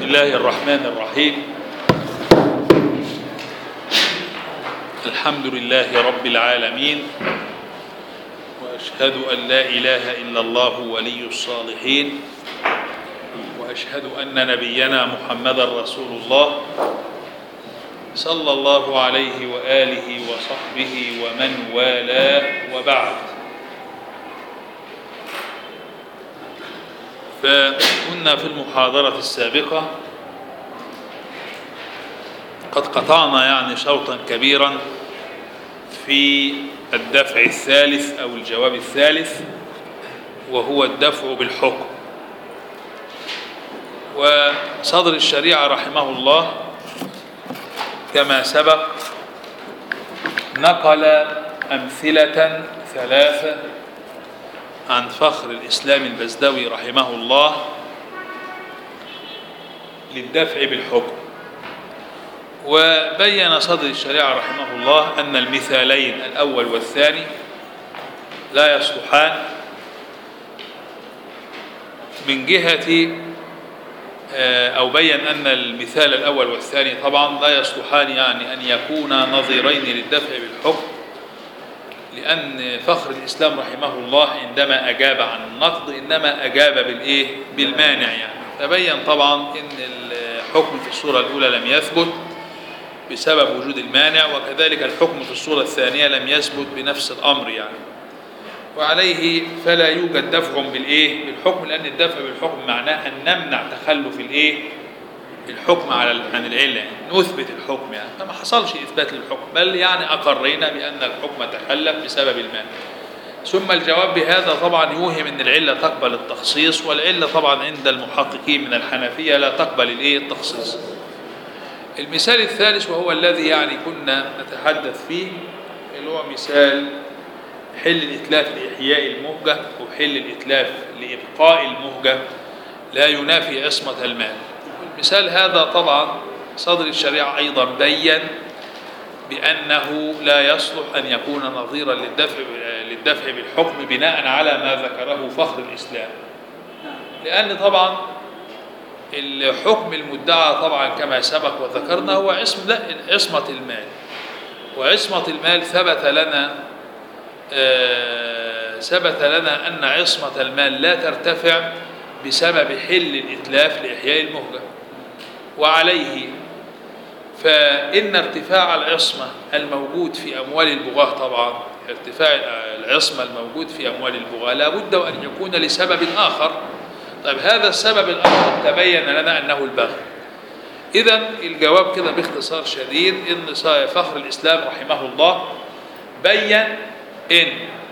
الله الرحمن الرحيم الحمد لله رب العالمين واشهد ان لا اله الا الله ولي الصالحين واشهد ان نبينا محمدا رسول الله صلى الله عليه واله وصحبه ومن والاه وبعد فكنا في المحاضره السابقه قد قطعنا يعني شوطا كبيرا في الدفع الثالث او الجواب الثالث وهو الدفع بالحكم وصدر الشريعه رحمه الله كما سبق نقل امثله ثلاثه عن فخر الاسلام البزدوي رحمه الله للدفع بالحكم وبين صدر الشريعة رحمه الله أن المثالين الأول والثاني لا يصلحان من جهة أو بين أن المثال الأول والثاني طبعا لا يصلحان يعني أن يكونا نظيرين للدفع بالحكم لأن فخر الإسلام رحمه الله عندما أجاب عن النقد إنما أجاب بالإيه؟ بالمانع يعني فبين طبعا أن الحكم في الصورة الأولى لم يثبت بسبب وجود المانع وكذلك الحكم في الصورة الثانية لم يثبت بنفس الأمر يعني وعليه فلا يوجد دفع بالإيه؟ بالحكم لأن الدفع بالحكم معناه أن نمنع تخلف الإيه؟ الحكم على عن العلة يعني نثبت الحكم يعني فما حصلش إثبات للحكم بل يعني أقرينا بأن الحكم تخلف بسبب المانع ثم الجواب بهذا طبعا يوهم ان العله تقبل التخصيص والعله طبعا عند المحققين من الحنفيه لا تقبل الايه التخصيص المثال الثالث وهو الذي يعني كنا نتحدث فيه اللي هو مثال حل الإتلاف لإحياء المهجة وحل الإتلاف لإبقاء المهجة لا ينافي عصمة المال المثال هذا طبعا صدر الشريعة أيضا بين بأنه لا يصلح أن يكون نظيرا للدفع للدفع بالحكم بناء على ما ذكره فخر الإسلام لأن طبعا الحكم المدعى طبعا كما سبق وذكرنا هو عصم لا عصمة المال وعصمة المال ثبت لنا آه ثبت لنا أن عصمة المال لا ترتفع بسبب حل الإتلاف لإحياء المهجة وعليه فإن ارتفاع العصمة الموجود في أموال البغاة طبعا ارتفاع العصمة الموجود في أموال البغاة لا بد أن يكون لسبب آخر طيب هذا السبب الآخر تبين لنا أنه البغي إذا الجواب كده باختصار شديد إن فخر الإسلام رحمه الله بين إن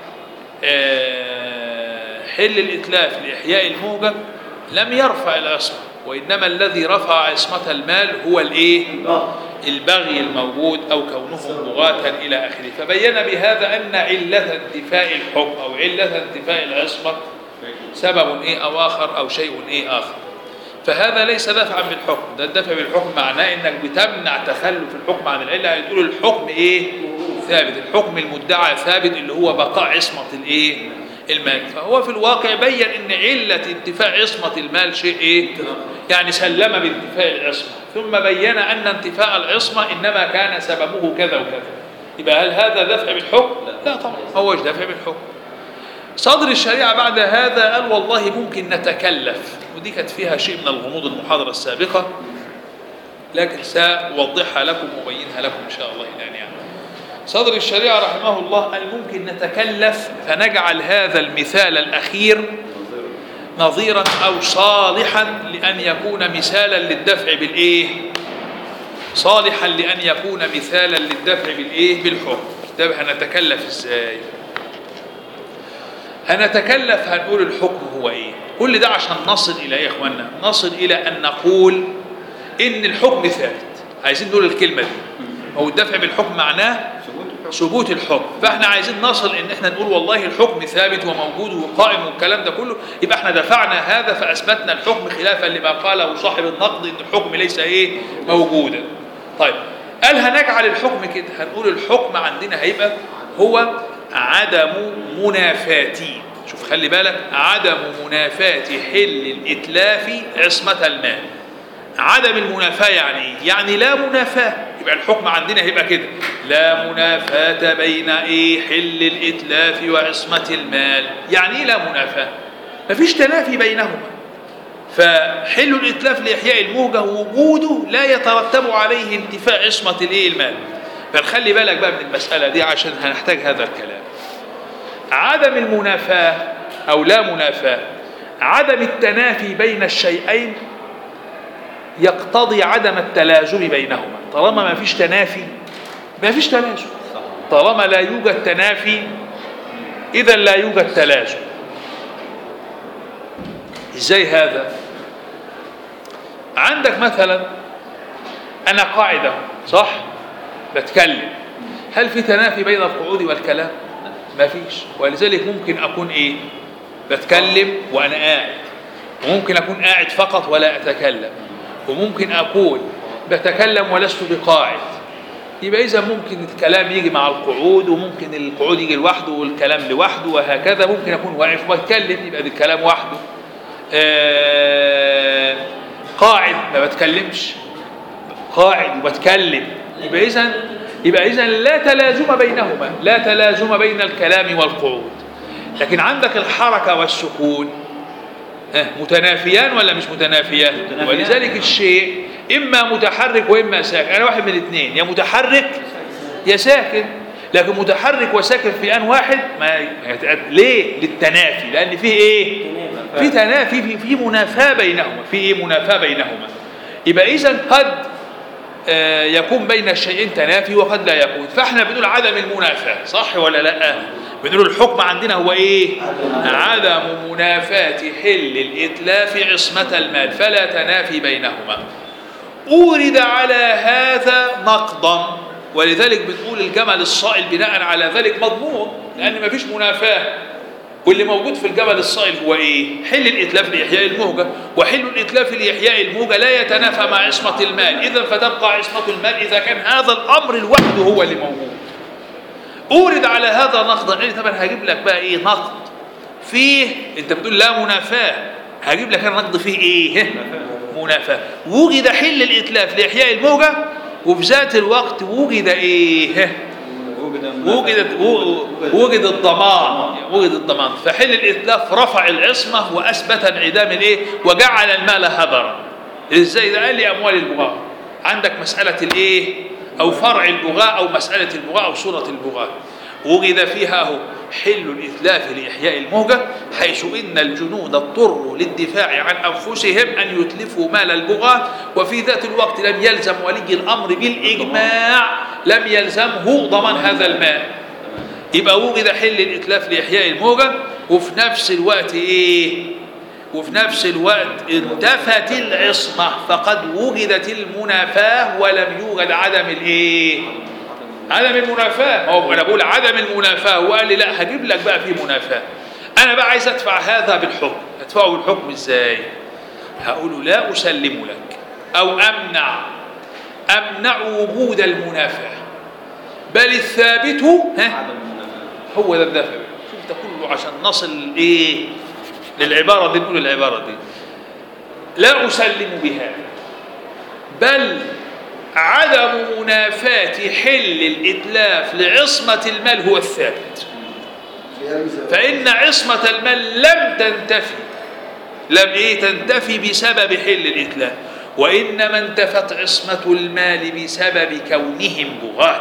حل الإتلاف لإحياء الموجب لم يرفع العصمة وإنما الذي رفع عصمة المال هو الإيه؟ البغي الموجود أو كونه مغاة إلى آخره فبين بهذا أن علة انتفاء الحكم أو علة انتفاء العصمة سبب ايه او اخر او شيء ايه اخر فهذا ليس دفعا بالحكم ده الدفع بالحكم معناه انك بتمنع تخلف الحكم عن العله يعني تقول الحكم ايه ثابت الحكم المدعى ثابت اللي هو بقاء عصمه الايه المال فهو في الواقع بين ان عله انتفاء عصمه المال شيء ايه يعني سلم بانتفاء العصمه ثم بين ان انتفاء العصمه انما كان سببه كذا وكذا يبقى هل هذا دفع بالحكم لا طبعا هو دفع بالحكم صدر الشريعة بعد هذا قال والله ممكن نتكلف ودي كانت فيها شيء من الغموض المحاضرة السابقة لكن سأوضحها لكم وأبينها لكم إن شاء الله الآن يعني صدر الشريعة رحمه الله قال ممكن نتكلف فنجعل هذا المثال الأخير نظيرا أو صالحا لأن يكون مثالا للدفع بالإيه صالحا لأن يكون مثالا للدفع بالإيه بالحكم ده هنتكلف إزاي هنتكلف هنقول الحكم هو ايه كل ده عشان نصل الى ايه يا اخوانا نصل الى ان نقول ان الحكم ثابت عايزين نقول الكلمه دي هو الدفع بالحكم معناه ثبوت الحكم فاحنا عايزين نصل ان احنا نقول والله الحكم ثابت وموجود وقائم والكلام ده كله يبقى احنا دفعنا هذا فاثبتنا الحكم خلافا لما قاله صاحب النقد ان الحكم ليس ايه موجودا طيب قال هنجعل الحكم كده هنقول الحكم عندنا هيبقى هو عدم منافاتي شوف خلي بالك عدم منافاة حل الإتلاف عصمة المال عدم المنافاة يعني ايه؟ يعني لا منافاة يبقى الحكم عندنا هيبقى كده لا منافاة بين ايه حل الإتلاف وعصمة المال يعني ايه لا منافاة مفيش تنافي بينهما فحل الإتلاف لإحياء الموجة وجوده لا يترتب عليه انتفاء عصمة الايه المال فنخلي بالك بقى من المسألة دي عشان هنحتاج هذا الكلام عدم المنافاة أو لا منافاة عدم التنافي بين الشيئين يقتضي عدم التلازم بينهما طالما ما فيش تنافي ما فيش تلازم طالما لا يوجد تنافي إذا لا يوجد تلازم إزاي هذا عندك مثلا أنا قاعدة صح بتكلم هل في تنافي بين القعود والكلام ما فيش ولذلك ممكن أكون إيه بتكلم وأنا قاعد وممكن أكون قاعد فقط ولا أتكلم وممكن أكون بتكلم ولست بقاعد يبقى إذا ممكن الكلام يجي مع القعود وممكن القعود يجي لوحده والكلام لوحده وهكذا ممكن أكون واقف وبتكلم يبقى الكلام وحده آه قاعد ما بتكلمش قاعد وبتكلم يبقى إذا يبقى إذا لا تلازم بينهما لا تلازم بين الكلام والقعود لكن عندك الحركة والسكون متنافيان ولا مش متنافيان متنافيان. ولذلك الشيء إما متحرك وإما ساكن أنا واحد من الاثنين يا متحرك يا ساكن لكن متحرك وساكن في آن واحد ما ما يتأد- ليه للتنافي لأن فيه إيه في تنافي في في منافاة بينهما في إيه منافاة بينهما يبقى إذا قد آه، يكون بين الشيئين تنافي وقد لا يكون فاحنا بنقول عدم المنافاة صح ولا لا بنقول الحكم عندنا هو ايه عدم منافاة حل الإتلاف عصمة المال فلا تنافي بينهما أورد على هذا نقضا ولذلك بنقول الجمل الصائل بناء على ذلك مضمون لأن مفيش منافاة واللي موجود في الجبل الصائل هو ايه؟ حل الاتلاف لاحياء الموجه، وحل الاتلاف لاحياء الموجه لا يتنافى مع عصمه المال، اذا فتبقى عصمه المال اذا كان هذا الامر لوحده هو اللي موجود. اورد على هذا نقضا، يعني طبعا هجيب لك بقى ايه نقد فيه انت بتقول لا منافاه، هجيب لك انا نقد فيه ايه؟ منافاه، وجد حل الاتلاف لاحياء الموجه وفي ذات الوقت وجد ايه؟ وجدت وجد الضمان وجد الضمان فحل الاتلاف رفع العصمه واثبت انعدام الايه وجعل المال هدرا ازاي ده قال لي اموال البغاة عندك مساله الايه او فرع البغاة او مساله البغاة او صوره البغاة وجد فيها اهو حل الاتلاف لاحياء الموجه حيث ان الجنود اضطروا للدفاع عن انفسهم ان يتلفوا مال البغاة وفي ذات الوقت لم يلزم ولي الامر بالاجماع لم يلزمه ضمان هذا المال يبقى وجد حل الاتلاف لاحياء الموجه وفي نفس الوقت ايه وفي نفس الوقت انتفت العصمه فقد وجدت المنافاه ولم يوجد عدم الايه عدم المنافاه ما هو انا بقول عدم المنافاه وقال لي لا هجيب لك بقى في منافاه انا بقى عايز ادفع هذا بالحكم ادفعه بالحكم ازاي هقول له لا اسلم لك او امنع امنع وجود المنافاه بل الثابت ها هو ده الدافع شوف ده كله عشان نصل ايه للعباره دي نقول العباره دي لا اسلم بها بل عدم منافاة حل الإتلاف لعصمة المال هو الثابت فإن عصمة المال لم تنتفي لم إيه تنتفي بسبب حل الإتلاف وإنما انتفت عصمة المال بسبب كونهم بغاة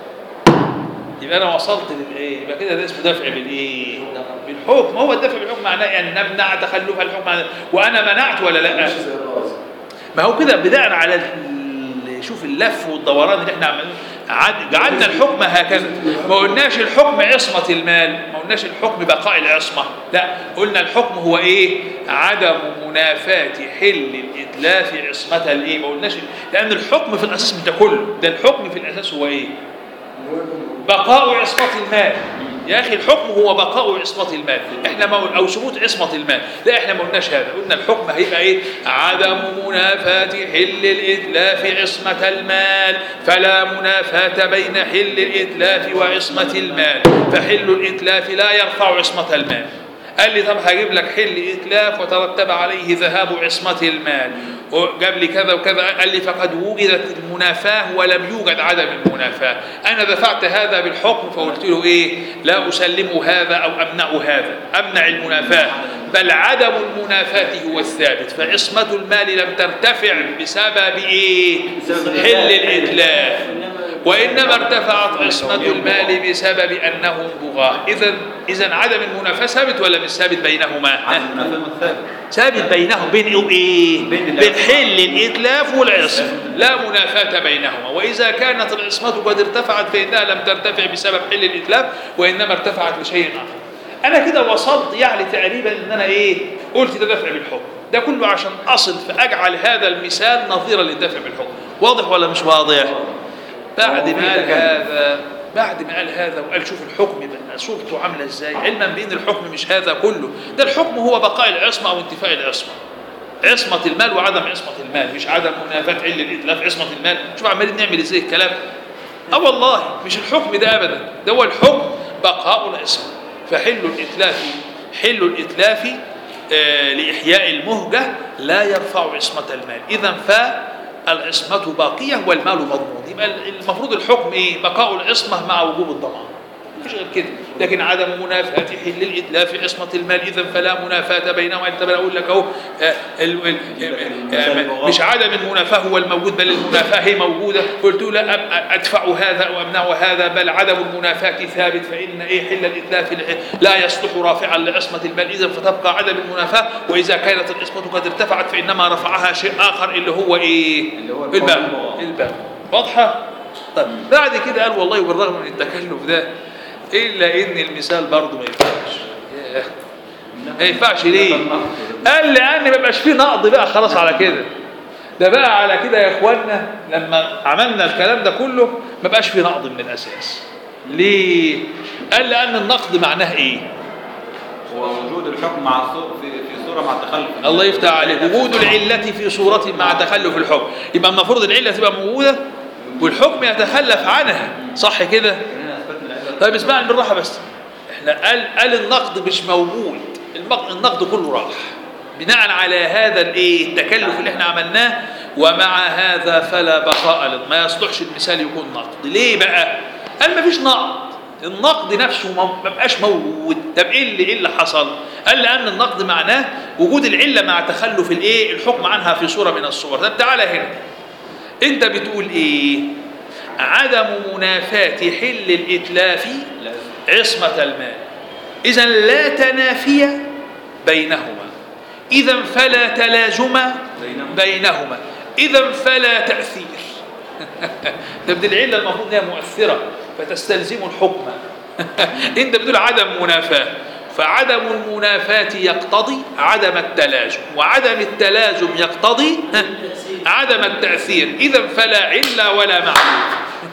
يبقى أنا وصلت للإيه؟ يبقى كده ده اسمه دفع بالإيه؟ بالحكم هو الدفع بالحكم معناه أن نمنع تخلف الحكم عن- وأنا منعت ولا لا؟ ما هو كده بناء على ال- شوف اللف والدوران اللي احنا عملناه عد- جعلنا الحكم هكذا ما قلناش الحكم عصمة المال ما قلناش الحكم بقاء العصمة لا قلنا الحكم هو ايه عدم منافاة حل الإتلاف عصمة الايه ما قلناش لأن الحكم في الأساس من ده كله ده الحكم في الأساس هو ايه بقاء عصمة المال يا أخي الحكم هو بقاء عصمة المال احنا ما قل- أو ثبوت عصمة المال لا احنا ما قلناش هذا قلنا الحكم هيبقى ايه عدم منافاة حل الإتلاف عصمة المال فلا منافاة بين حل الإتلاف وعصمة المال فحل الإتلاف لا يرفع عصمة المال قال لي طب هجيب لك حل اتلاف وترتب عليه ذهاب عصمة المال وجاب لي كذا وكذا قال لي فقد وجدت المنافاة ولم يوجد عدم المنافاة أنا دفعت هذا بالحكم فقلت له إيه لا أسلم هذا أو أمنع هذا أمنع المنافاة بل عدم المنافاة هو الثابت فعصمة المال لم ترتفع بسبب إيه حل الإتلاف وإنما ارتفعت عصمة المال بسبب أنهم بغاة إذا إذا عدم المنافاة ثابت ولا مش ثابت بينهما؟ عدم المنافاة والثابت ثابت بينهم بين ايه؟ بين بين الإتلاف. حل الاتلاف والعصم لا منافاة بينهما واذا كانت العصمة قد ارتفعت فانها لم ترتفع بسبب حل الاتلاف وانما ارتفعت لشيء اخر انا كده وصلت يعني تقريبا ان انا ايه قلت ده دفع بالحكم ده كله عشان اصل فاجعل هذا المثال نظيرا للدفع بالحكم واضح ولا مش واضح بعد هو ما في قال تكلم. هذا بعد ما قال هذا وقال شوف الحكم بقى صورته عامله ازاي علما بان الحكم مش هذا كله ده الحكم هو بقاء العصمه او انتفاء العصمه عصمه المال وعدم عصمه المال مش عدم منافاه حل الاتلاف عصمه المال شوف عمالين نعمل ازاي الكلام اه والله مش الحكم ده ابدا ده هو الحكم بقاء العصمه فحل الاتلاف حل الاتلاف آه لاحياء المهجه لا يرفع عصمه المال اذا فالعصمه باقيه والمال مضمون يبقى المفروض الحكم ايه بقاء العصمه مع وجوب الضمان مش غير كده لكن عدم منافاة حل الإتلاف عصمة المال إذا فلا منافاة بينهما أنت بقى أقول لك أهو آه، ال- ال- آه، مش عدم المنافاة هو الموجود بل المنافاة هي موجودة قلت له لا أب- أدفع هذا أو أمنع هذا بل عدم المنافاة ثابت فإن إيه حل الإتلاف لا يصلح رافعا لعصمة المال إذا فتبقى عدم المنافاة وإذا كانت العصمة قد ارتفعت فإنما رفعها شيء آخر اللي هو إيه اللي هو الباب القانون. الباب واضحة؟ طيب بعد كده قال والله بالرغم من التكلف ده الا ان المثال برضه ما ينفعش ياه. ما ينفعش ليه؟ قال لان ما بقاش فيه نقض بقى خلاص على كده ده بقى على كده يا اخوانا لما عملنا الكلام ده كله ما بقاش فيه نقض من الاساس ليه؟ قال لان النقد معناه ايه؟ هو وجود الحكم مع الصور في في صورة مع التخلف الله يفتح عليك وجود العلة في صورة مع تخلف الحكم يبقى المفروض العلة تبقى موجودة والحكم يتخلف عنها صح كده؟ هنا أثبتنا العلة. طيب اسمعني بالراحه بس احنا قال قال النقد مش موجود النقد, النقد كله راح بناء على هذا الايه التكلف اللي احنا عملناه ومع هذا فلا بقاء له ما يصلحش المثال يكون نقد ليه بقى قال ما فيش نقد النقد نفسه ما ما بقاش موجود طب ايه اللي ايه اللي حصل قال لان النقد معناه وجود العله مع تخلف الايه الحكم عنها في صوره من الصور طب تعالى هنا انت بتقول ايه عدم منافاة حل الإتلاف لا. عصمة المال إذا لا تنافي بينهما إذا فلا تلازم بينهما. بينهما إذا فلا تأثير طب دي العلة المفروض إنها مؤثرة فتستلزم الحكم أنت بتقول عدم منافاة فعدم المنافاة يقتضي عدم التلازم وعدم التلازم يقتضي ها، عدم التأثير إذا فلا علة ولا معلول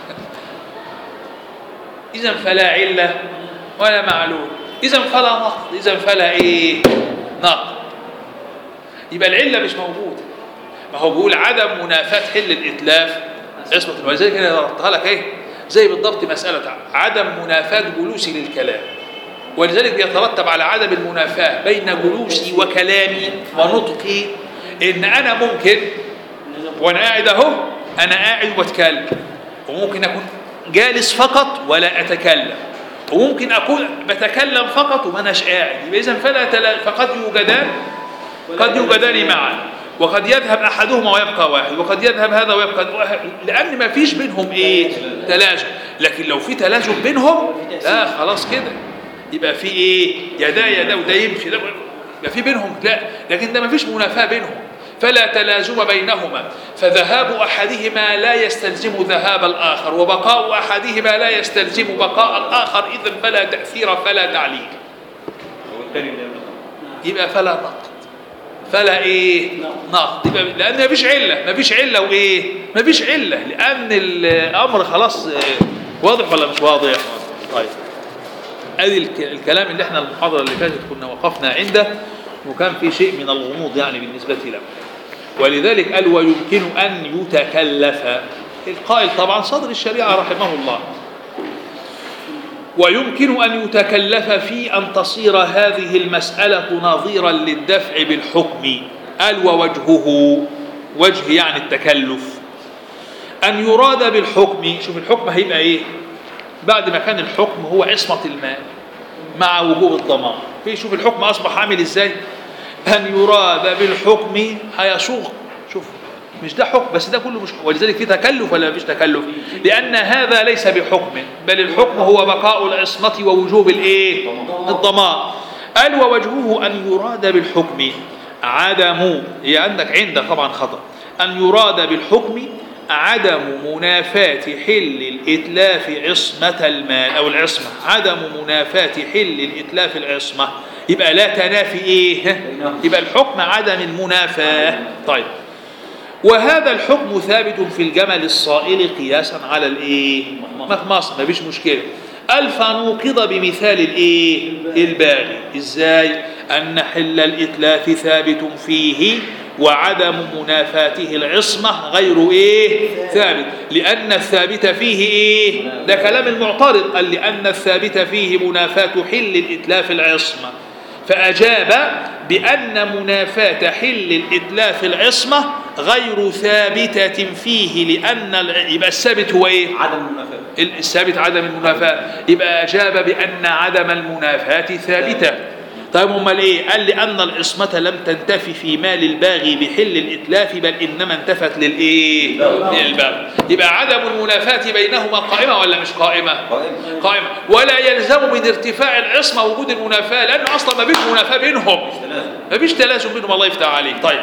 إذا فلا علة ولا معلول إذا فلا نقد إذا فلا إيه نقد يبقى العلة مش موجودة ما هو بيقول عدم منافاة حل الإتلاف عصمة ولذلك أنا ضربتها لك إيه زي بالضبط مسألة عدم منافاة جلوسي للكلام ولذلك بيترتب على عدم المنافاة بين جلوسي وكلامي ونطقي إن أنا ممكن وأنا قاعد أهو أنا قاعد وأتكلم وممكن أكون جالس فقط ولا أتكلم وممكن أكون بتكلم فقط وما أناش قاعد يبقى إذا فلا تلا فقد يوجدان قد يوجدان معا وقد يذهب احدهما ويبقى واحد وقد يذهب هذا ويبقى واحد لان ما فيش بينهم ايه تلازم لكن لو في تلازم بينهم لا خلاص كده يبقى في ايه يدا يدا وده يمشي ده يبقى في بينهم لا لكن ده ما فيش منافاه بينهم فلا تلازم بينهما فذهاب احدهما لا يستلزم ذهاب الاخر وبقاء احدهما لا يستلزم بقاء الاخر اذا فلا تاثير فلا تعليل والثاني لا يبقى. يبقى فلا نقد فلا ايه نقد يبقى لان مفيش عله مفيش عله وايه مفيش عله لان الامر خلاص آه، واضح ولا مش واضح طيب ادي الك- الكلام اللي احنا المحاضره اللي فاتت كنا وقفنا عنده وكان في شيء من الغموض يعني بالنسبه له ولذلك قال ويمكن ان يتكلف القائل طبعا صدر الشريعه رحمه الله ويمكن أن يتكلف في أن تصير هذه المسألة نظيرا للدفع بالحكم قال ووجهه وجه يعني التكلف أن يراد بالحكم شوف الحكم هيبقى إيه بعد ما كان الحكم هو عصمة المال مع وجوب الضمان في شوف الحكم أصبح عامل إزاي أن يراد بالحكم هيسوق شوف مش ده حكم بس ده كله مش حكم ولذلك في تكلف ولا مفيش تكلف لأن هذا ليس بحكم بل الحكم هو بقاء العصمة ووجوب الإيه الضمان قال ووجهه أن يراد بالحكم عدم هي عندك عند طبعا خطأ أن يراد بالحكم عدم منافاة حل الإتلاف عصمة المال أو العصمة عدم منافاة حل الإتلاف العصمة يبقى لا تنافي إيه يبقى الحكم عدم المنافاة طيب وهذا الحكم ثابت في الجمل الصائل قياسا على الايه مخمصه مفيش مشكله الف نوقض بمثال الايه الباغي ازاي ان حل الاتلاف ثابت فيه وعدم منافاته العصمة غير ايه ثابت لأن الثابت فيه ايه ده كلام المعترض قال لأن الثابت فيه منافاة حل الإتلاف العصمة فأجاب بأن منافاة حل الإتلاف العصمة غير ثابتة فيه لأن ال- يبقى الثابت هو إيه؟ عدم المنافاة الثابت عدم المنافاة يبقى أجاب بأن عدم المنافاة ثابتة طيب امال ايه قال لان العصمه لم تنتفي في مال الباغي بحل الاتلاف بل انما انتفت للايه للباغي يبقى عدم المنافاه بينهما قائمه ولا مش قائمه قائم قائمه ولا يلزم من ارتفاع العصمه وجود المنافاه لانه اصلا ما فيش منافاه بينهم ثلاثة ما فيش تلازم بينهم الله يفتح عليك طيب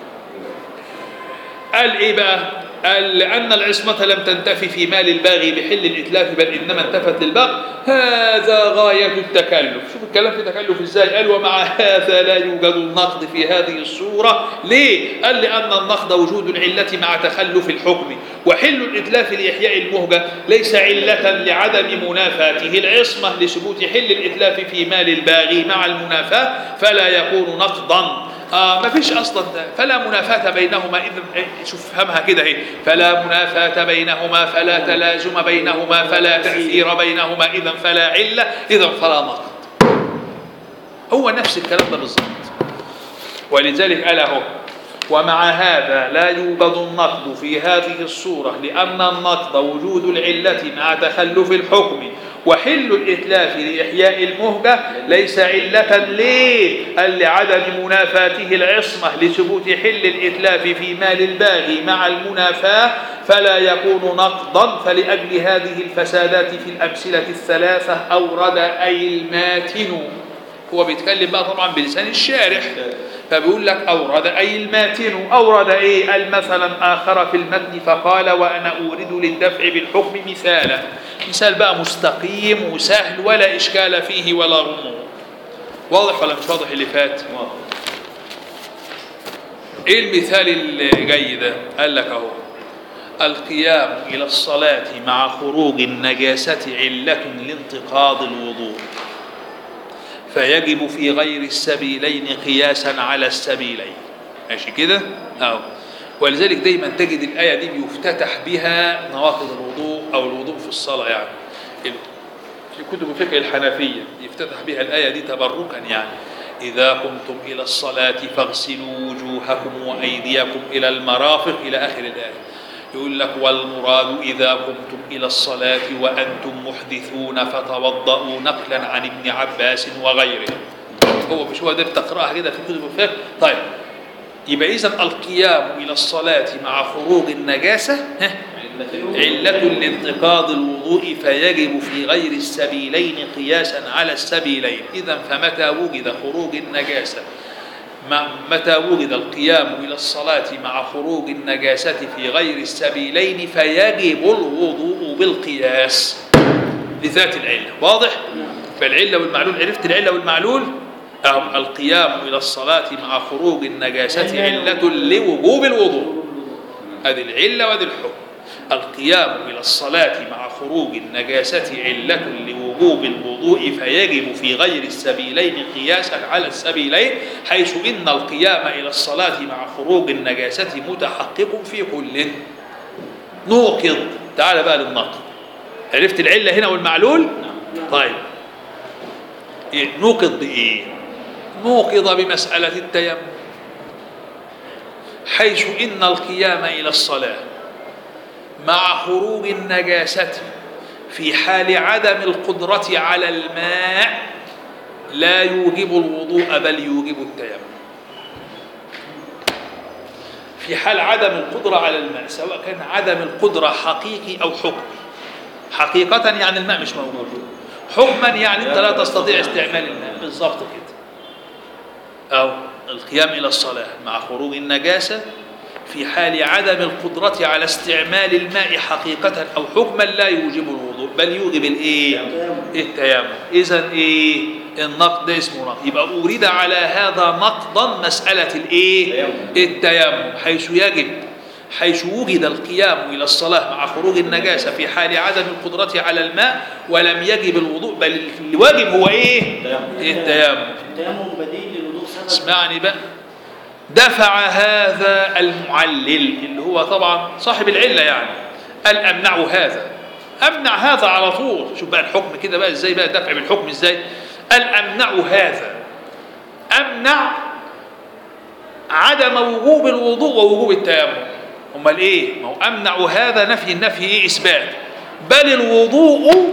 قال ايه بقى قال لأن العصمة لم تنتفي في مال الباغي بحل الإتلاف بل إنما انتفت للباغ هذا غاية التكلف شوف الكلام في تكلف إزاي قال ومع هذا لا يوجد النقد في هذه الصورة ليه قال لأن النقد وجود العلة مع تخلف الحكم وحل الإتلاف لإحياء المهجة ليس علة لعدم منافاته العصمة لثبوت حل الإتلاف في مال الباغي مع المنافاة فلا يكون نقضا آه ما فيش اصلا ده فلا منافاة بينهما اذا إيه، شوف فهمها كده اهي فلا منافاة بينهما فلا تلازم بينهما فلا تأثير بينهما اذا فلا علة اذا فلا نقد هو نفس الكلام ده بالظبط ولذلك قال اهو ومع هذا لا يوجد النقد في هذه الصورة لأن النقد وجود العلة مع تخلف الحكم وحل الإتلاف لإحياء المهجة ليس علة ليه؟ قال لعدم منافاته العصمة لثبوت حل الإتلاف في مال الباغي مع المنافاة فلا يكون نقضا فلأجل هذه الفسادات في الأمثلة الثلاثة أورد أي الماتن هو بيتكلم بقى طبعا بلسان الشارح فبيقول لك أورد أي الماتن أورد إيه المثلا آخر في المتن فقال وأنا أورد للدفع بالحكم مثالا مثال بقى مستقيم وسهل ولا إشكال فيه ولا غموض واضح ولا مش واضح اللي فات واضح. إيه المثال اللي جاي ده قال لك أهو القيام إلى الصلاة مع خروج النجاسة علة لانتقاض الوضوء فيجب في غير السبيلين قياسا على السبيلين ماشي كده اهو ولذلك دايما تجد الايه دي بيفتتح بها نواقض الوضوء او الوضوء في الصلاه يعني في كتب الفقه الحنفيه يفتتح بها الايه دي تبركا يعني اذا قمتم الى الصلاه فاغسلوا وجوهكم وايديكم الى المرافق الى اخر الايه يقول لك والمراد إذا قمتم إلى الصلاة وأنتم محدثون فتوضؤوا نقلا عن ابن عباس وغيره هو مش هو ده بتقرأها كده في كتب الفقه طيب يبقى إذا القيام إلى الصلاة مع خروج النجاسة ها، علة لانتقاض الوضوء فيجب في غير السبيلين قياسا على السبيلين إذا فمتى وجد خروج النجاسة ما- متى وجد القيام إلى الصلاة مع خروج النجاسة في غير السبيلين فيجب الوضوء بالقياس لذات العلة واضح؟ فالعلة والمعلول عرفت العلة والمعلول؟ أهم القيام إلى الصلاة مع خروج النجاسة علة لوجوب الوضوء هذه العلة وهذه الحكم القيام إلى الصلاة مع خروج النجاسة علة لوجوب الوضوء فيجب في غير السبيلين قياسا على السبيلين حيث إن القيام إلى الصلاة مع خروج النجاسة متحقق في كل نوقض تعال بقى للنقض عرفت العلة هنا والمعلول طيب إيه؟ نوقظ بإيه؟ نوقظ بمسألة التيمم حيث إن القيام إلى الصلاة مع خروج النجاسة في حال عدم القدرة على الماء لا يوجب الوضوء بل يوجب التيمم في حال عدم القدرة على الماء سواء كان عدم القدرة حقيقي أو حكم حقيقة يعني الماء مش موجود حكما يعني أنت لا تستطيع استعمال الماء بالضبط كده أو القيام إلى الصلاة مع خروج النجاسة في حال عدم القدرة على استعمال الماء حقيقة أو حكما لا يوجب الوضوء بل يوجب الإيه؟ التيمم إذا إيه؟ النقد ده اسمه نقد يبقى أورد على هذا نقضا مسألة الإيه؟ التيمم حيث يجب حيث وجد القيام إلى الصلاة مع خروج النجاسة في حال عدم القدرة على الماء ولم يجب الوضوء بل الواجب هو إيه؟ التيمم التيمم بديل للوضوء سبب اسمعني بقى دفع هذا المعلل اللي هو طبعا صاحب العلة يعني قال أمنع هذا أمنع هذا على طول شوف بقى الحكم كده بقى إزاي بقى دفع بالحكم إزاي قال أمنع هذا أمنع عدم وجوب الوضوء ووجوب التيمم امال ايه ما هو امنع هذا نفي النفي ايه اثبات بل الوضوء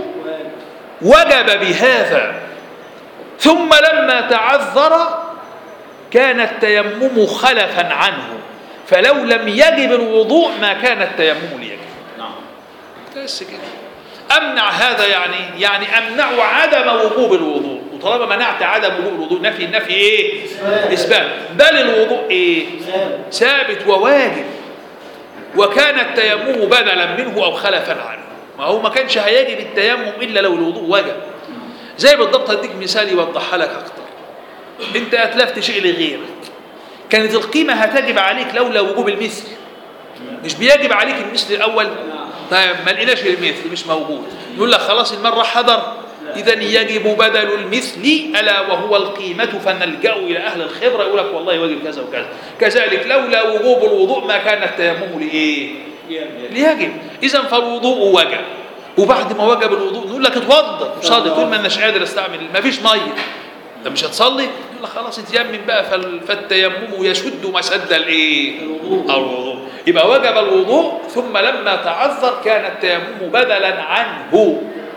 وجب بهذا ثم لما تعذر كان التيمم خلفا عنه فلو لم يجب الوضوء ما كان التيمم ليجب نعم بس كده امنع هذا يعني يعني امنع عدم وجوب الوضوء وطالما منعت عدم وجوب الوضوء نفي النفي ايه اثبات بل الوضوء ايه ثابت ثابت وواجب وكان التيمم بدلا منه او خلفا عنه ما هو ما كانش هيجب التيمم الا لو الوضوء وجب زي بالضبط هديك مثال يوضحها لك اكتر انت اتلفت شيء لغيرك كانت القيمه هتجب عليك لولا وجوب المثل مش بيجب عليك المثل الاول طيب ما لقيناش المثل مش موجود يقول لك خلاص المره حضر اذا يجب بدل المثل الا وهو القيمه فنلجا الى اهل الخبره يقول لك والله واجب كذا وكذا كذلك لولا وجوب الوضوء ما كان التيمم لايه ليجب اذا فالوضوء وجب وبعد ما وجب الوضوء نقول لك اتوضى صلي طول ما اناش قادر استعمل ما فيش ميه انت مش هتصلي يقول لك خلاص اتيمم بقى فال- فالتيمم يشد مسد الايه الوضوء. الوضوء يبقى وجب الوضوء ثم لما تعذر كان التيمم بدلا عنه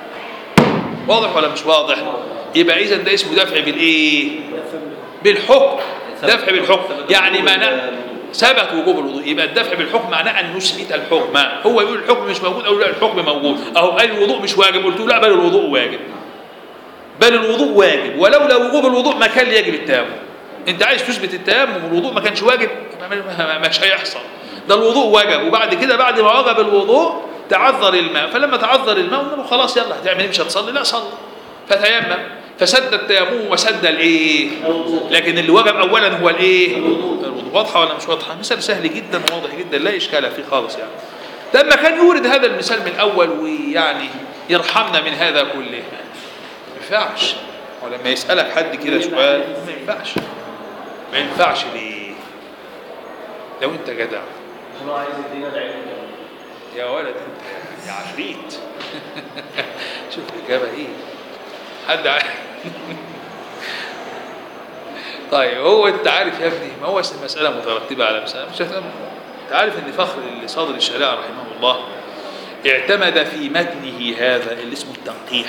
واضح ولا مش واضح يبقى اذا ده اسمه دفع بالايه بالحكم دفع بالحكم يعني معناه ثبت وجوب الوضوء يبقى الدفع بالحكم معناه ان نثبت الحكم هو يقول الحكم مش موجود او لا الحكم موجود اهو قال الوضوء مش واجب قلت له لا بل الوضوء واجب بل الوضوء واجب ولولا وجوب الوضوء ما كان يجب التيمم انت عايز تثبت التيمم والوضوء ما كانش واجب ما- ما- ما- مش هيحصل ده الوضوء وجب وبعد كده بعد ما وجب الوضوء تعذر الماء فلما تعذر الماء قلنا له خلاص يلا هتعمل ايه مش هتصلي لا صلي فتيمم فسد التيمم وسد الايه الوضوء. لكن اللي وجب اولا هو الايه الوضوء. الوضوء واضحه ولا مش واضحه مثال سهل جدا وواضح جدا لا اشكال فيه خالص يعني لما كان يورد هذا المثال من الاول ويعني يرحمنا من هذا كله ما ينفعش ولما يسالك حد كده سؤال ما ينفعش ما ينفعش ليه لو انت جدع هو عايز يدينا العلم يا ولد انت يا عفريت شوف الاجابه ايه حد عارف طيب هو انت عارف يا ابني ما هو المساله مترتبه على مساله مش هتفهم انت عارف ان فخر اللي صادر الشريعه رحمه الله اعتمد في متنه هذا اللي اسمه التنقيح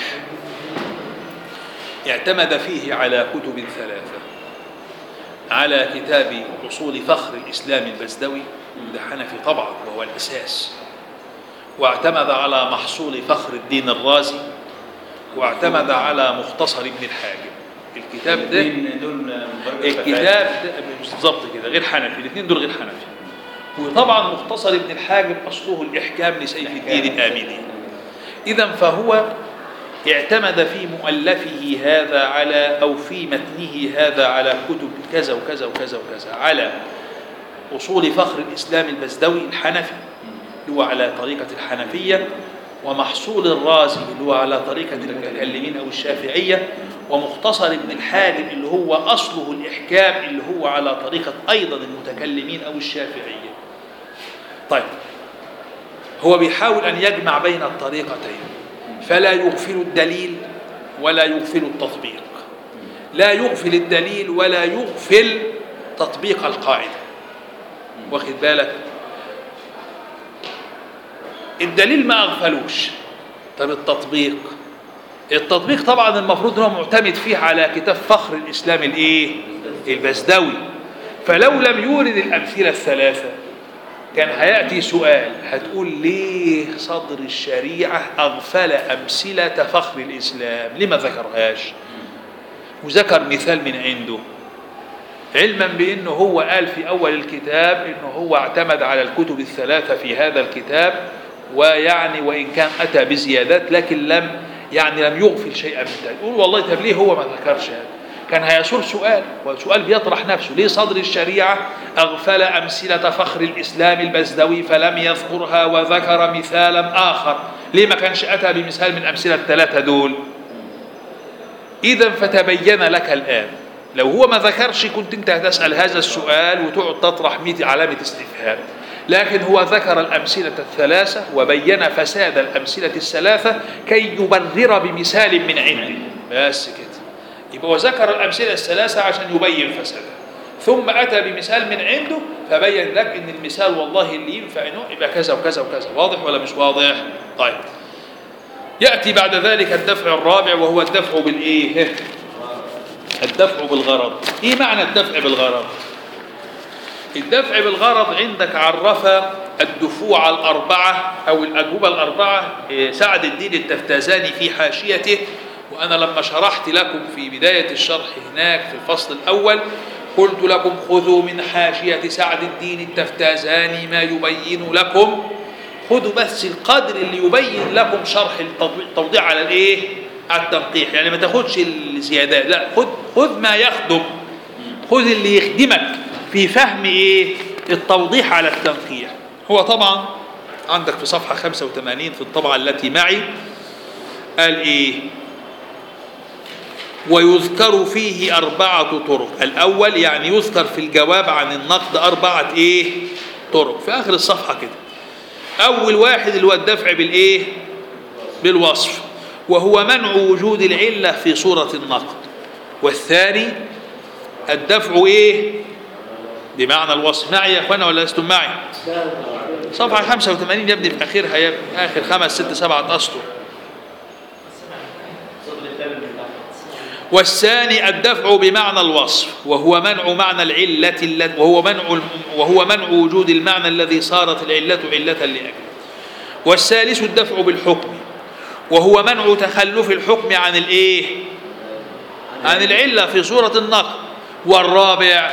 اعتمد فيه على كتب ثلاثه على كتاب اصول فخر الاسلام البزدوي ده حنفي طبعا وهو الاساس واعتمد على محصول فخر الدين الرازي واعتمد على مختصر ابن الحاجب الكتاب ده الاثنين دول مفرق الكتاب ده مش بالظبط كده غير حنفي الاثنين دول غير حنفي وطبعا مختصر ابن الحاجب اصله الاحكام لسيف الدين الاميني اذا فهو اعتمد في مؤلفه هذا على او في متنه هذا على كتب كذا وكذا وكذا وكذا على اصول فخر الاسلام البزدوي الحنفي اللي هو على طريقه الحنفيه ومحصول الرازي اللي هو على طريقه المتكلمين او الشافعيه ومختصر ابن الحاجب اللي هو اصله الاحكام اللي هو على طريقه ايضا المتكلمين او الشافعيه طيب هو بيحاول ان يجمع بين الطريقتين فلا يغفل الدليل ولا يغفل التطبيق لا يغفل الدليل ولا يغفل تطبيق القاعدة واخد بالك الدليل ما أغفلوش طب التطبيق التطبيق طبعا المفروض انه معتمد فيه على كتاب فخر الاسلام الايه البزدوي فلو لم يورد الامثله الثلاثه كان هياتي سؤال هتقول ليه صدر الشريعه اغفل امثله فخر الاسلام لما ذكرهاش وذكر مثال من عنده علما بانه هو قال في اول الكتاب انه هو اعتمد على الكتب الثلاثه في هذا الكتاب ويعني وان كان اتى بزيادات لكن لم يعني لم يغفل شيئا من ذلك يقول والله طب ليه هو ما ذكرش هذا كان هيثور سؤال وسؤال بيطرح نفسه ليه صدر الشريعة أغفل أمثلة فخر الإسلام البزدوي فلم يذكرها وذكر مثالا آخر ليه ما كانش أتى بمثال من أمثلة الثلاثة دول إذا فتبين لك الآن لو هو ما ذكرش كنت أنت هتسأل هذا السؤال وتقعد تطرح 100 علامة استفهام لكن هو ذكر الأمثلة الثلاثة وبين فساد الأمثلة الثلاثة كي يبرر بمثال من عنده بس كده يبقى هو ذكر الأمثلة الثلاثة عشان يبين فسادها ثم أتى بمثال من عنده فبين لك إن المثال والله اللي ينفع إنه يبقى كذا وكذا وكذا واضح ولا مش واضح؟ طيب يأتي بعد ذلك الدفع الرابع وهو الدفع بالإيه؟ الدفع بالغرض إيه معنى الدفع بالغرض؟ الدفع بالغرض عندك عرف الدفوع الأربعة أو الأجوبة الأربعة إيه، سعد الدين التفتازاني في حاشيته وأنا لما شرحت لكم في بداية الشرح هناك في الفصل الأول قلت لكم خذوا من حاشية سعد الدين التفتازاني ما يبين لكم خذوا بس القدر اللي يبين لكم شرح التوضيح التوضيح على الايه؟ على التنقيح يعني ما تاخدش الزيادات لا خذ خذ ما يخدم خذ اللي يخدمك في فهم ايه؟ التوضيح على التنقيح هو طبعا عندك في صفحة 85 في الطبعة التي معي قال ايه؟ ويذكر فيه أربعة طرق الأول يعني يذكر في الجواب عن النقد أربعة إيه طرق في آخر الصفحة كده أول واحد اللي هو الدفع بالإيه بالوصف وهو منع وجود العلة في صورة النقد والثاني الدفع إيه بمعنى الوصف معي يا أخوانا ولا لستم معي صفحة 85 يا ابني في آخرها يا ابني آخر خمس ست سبعة أسطر صدر الثامن من تحت والثاني الدفع بمعنى الوصف وهو منع معنى العلة التي وهو منع وهو منع وجود المعنى الذي صارت العلة علة لأجله والثالث الدفع بالحكم وهو منع تخلف الحكم عن الايه عن العلة في صورة النقد والرابع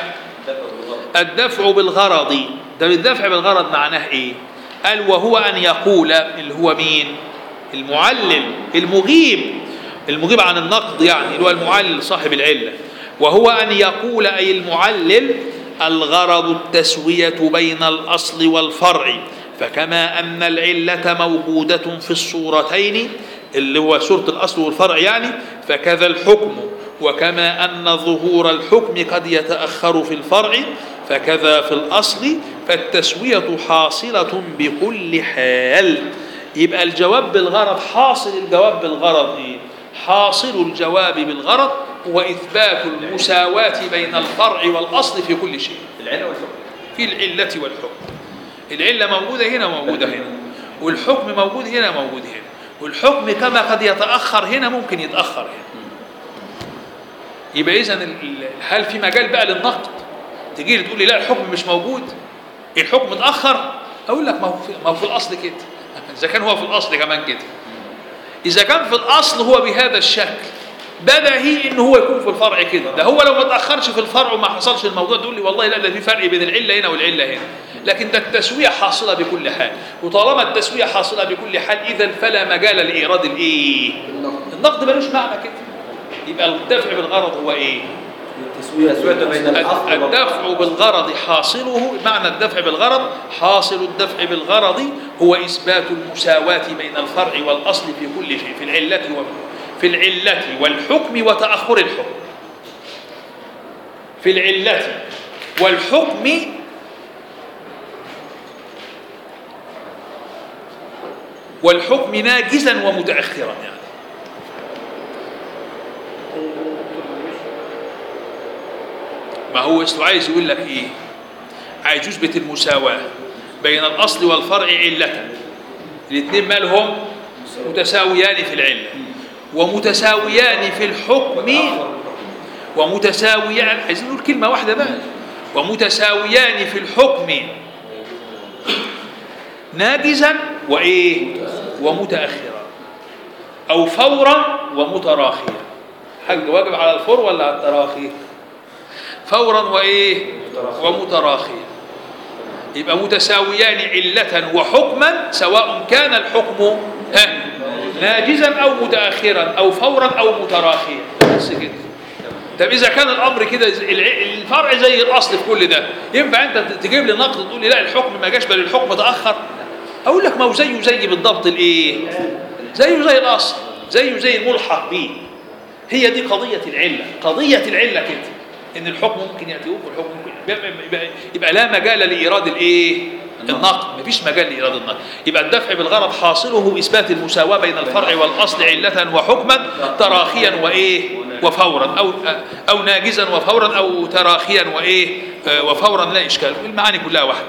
الدفع بالغرض ده الدفع بالغرض معناه ايه قال وهو ان يقول اللي هو مين المعلل المغيب المغيب عن النقد يعني اللي هو المعلل صاحب العلة وهو أن يقول أي المعلل الغرض التسوية بين الأصل والفرع فكما أن العلة موجودة في الصورتين اللي هو صورة الأصل والفرع يعني فكذا الحكم وكما أن ظهور الحكم قد يتأخر في الفرع فكذا في الأصل فالتسوية حاصلة بكل حال يبقى الجواب بالغرض حاصل الجواب بالغرض إيه؟ حاصل الجواب بالغرض هو إثبات المساواة بين الفرع والأصل في كل شيء العلة والحكم في العلة والحكم العلة موجودة هنا وموجودة هنا والحكم موجود هنا موجود هنا والحكم كما قد يتأخر هنا ممكن يتأخر هنا يبقى إذا هل في مجال بقى للنقد تجي لي تقول لي لا الحكم مش موجود الحكم اتأخر أقول لك ما هو في, ما هو في الأصل كده إذا كان هو في الأصل كمان كده إذا كان في الأصل هو بهذا الشكل بدهي إن هو يكون في الفرع كده ده هو لو ما تأخرش في الفرع وما حصلش الموضوع تقول لي والله لا ده في فرق بين العلة هنا والعلة هنا لكن ده التسوية حاصلة بكل حال وطالما التسوية حاصلة بكل حال إذا فلا مجال لإيراد الإيه النقد ملوش معنى كده يبقى الدفع بالغرض هو إيه التسوية بين الأصل الدفع بالغرض حاصله معنى الدفع بالغرض حاصل الدفع بالغرض هو إثبات المساواة بين الفرع والأصل في كل شيء في العلة في العلة والحكم وتأخر الحكم في العلة والحكم والحكم ناجزا ومتأخرا يعني ما هو اصله عايز يقول لك ايه عايز يثبت المساواة بين الأصل والفرع علة الاثنين مالهم متساويان في العلة ومتساويان في الحكم ومتساويان عايزين نقول كلمة واحدة بقى ومتساويان في الحكم ناجزا وإيه ومتأخرا أو فورا ومتراخيا حاجة واجب على الفور ولا على التراخي فورا وإيه ومتراخيا يبقى متساويان علة وحكما سواء كان الحكم ها، ناجزا أو متأخرا أو فورا أو متراخيا بس كده طب إذا كان الأمر كده زي- الع- الفرع زي الأصل في كل ده ينفع أنت تجيب لي نقد تقول لي لا الحكم ما جاش بل الحكم تأخر أقول لك ما هو زيه زي بالضبط الإيه زيه زي الأصل زيه زي الملحق به هي دي قضية العلة قضية العلة كده إن الحكم ممكن يأتي والحكم ممكن يبقى, يبقى, يبقى لا مجال لإيراد الإيه النقد مفيش مجال لإيراد النقد يبقى الدفع بالغرض حاصله إثبات المساواة بين الفرع والأصل علة وحكما تراخيا وإيه وفورا أو أو ناجزا وفورا أو تراخيا وإيه آه، وفورا لا إشكال المعاني كلها واحدة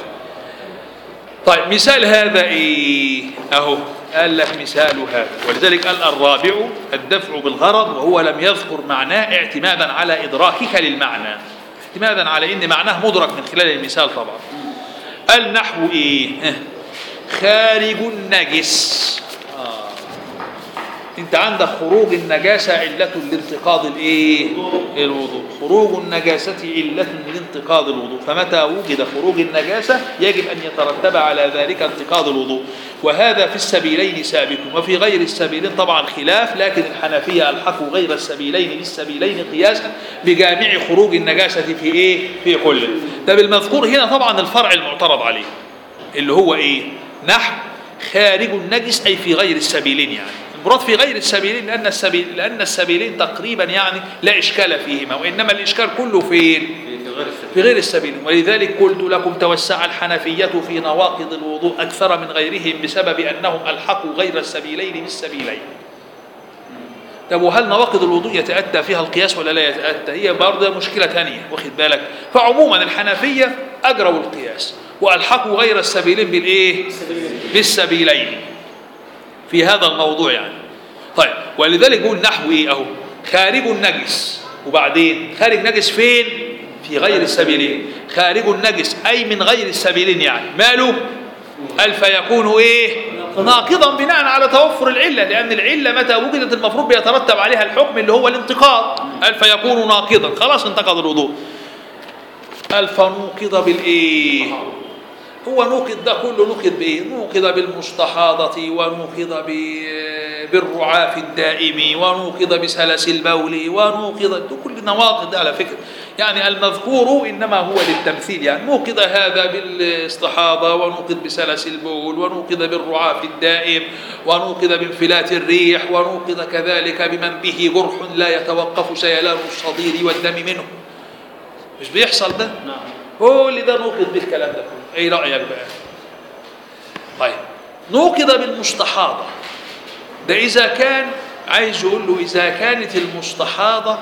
طيب مثال هذا ايه اهو قال لك مثال هذا ولذلك قال الرابع الدفع بالغرض وهو لم يذكر معناه اعتمادا على ادراكك للمعنى اعتمادا على ان معناه مدرك من خلال المثال طبعا قال نحو ايه ها، خارج النجس آه. انت عندك خروج النجاسة علة لانتقاض الايه الوضوء خروج النجاسة علة لانتقاض الوضوء فمتى وجد خروج النجاسة يجب ان يترتب على ذلك انتقاض الوضوء وهذا في السبيلين ثابت وفي غير السبيلين طبعا خلاف لكن الحنفية الحقوا غير السبيلين للسبيلين قياسا بجامع خروج النجاسة في ايه في كل ده بالمذكور هنا طبعا الفرع المعترض عليه اللي هو ايه نحو خارج النجس اي في غير السبيلين يعني المراد في غير السبيلين لان السبيل لان السبيلين تقريبا يعني لا اشكال فيهما وانما الاشكال كله فين في غير السبيل في غير السبيلين ولذلك قلت لكم توسع الحنفية في نواقض الوضوء أكثر من غيرهم بسبب أنهم ألحقوا غير السبيلين بالسبيلين طب وهل نواقض الوضوء يتأتى فيها القياس ولا لا يتأتى هي برضه مشكلة ثانية واخد بالك فعموما الحنفية أجروا القياس وألحقوا غير السبيلين بالإيه بالسبيلين في هذا الموضوع يعني طيب ولذلك يقول نحو ايه اهو خارج النجس وبعدين خارج نجس فين في غير السبيلين خارج النجس اي من غير السبيلين يعني ماله قال فيكون ايه ناقضا بناء على توفر العله لان العله متى وجدت المفروض بيترتب عليها الحكم اللي هو الانتقاض قال فيكون ناقضا خلاص انتقض الوضوء قال فنوقض بالايه هو نوقض ده كله نوقض بايه؟ نوقض بالمستحاضة ونوقض ب- بالرعاف الدائم ونوقض بسلس البول ونوقض ده كل نواقض على فكرة يعني المذكور إنما هو للتمثيل يعني نوقض هذا بالاستحاضة ونوقض بسلس البول ونوقض بالرعاف الدائم ونوقض بانفلات الريح ونوقض كذلك بمن به جرح لا يتوقف سيلان الصدير والدم منه مش بيحصل ده؟ نعم كل ده نوقض بالكلام ده كله ايه رايك بقى طيب نوقض بالمستحاضه ده اذا كان عايز يقول له اذا كانت المستحاضه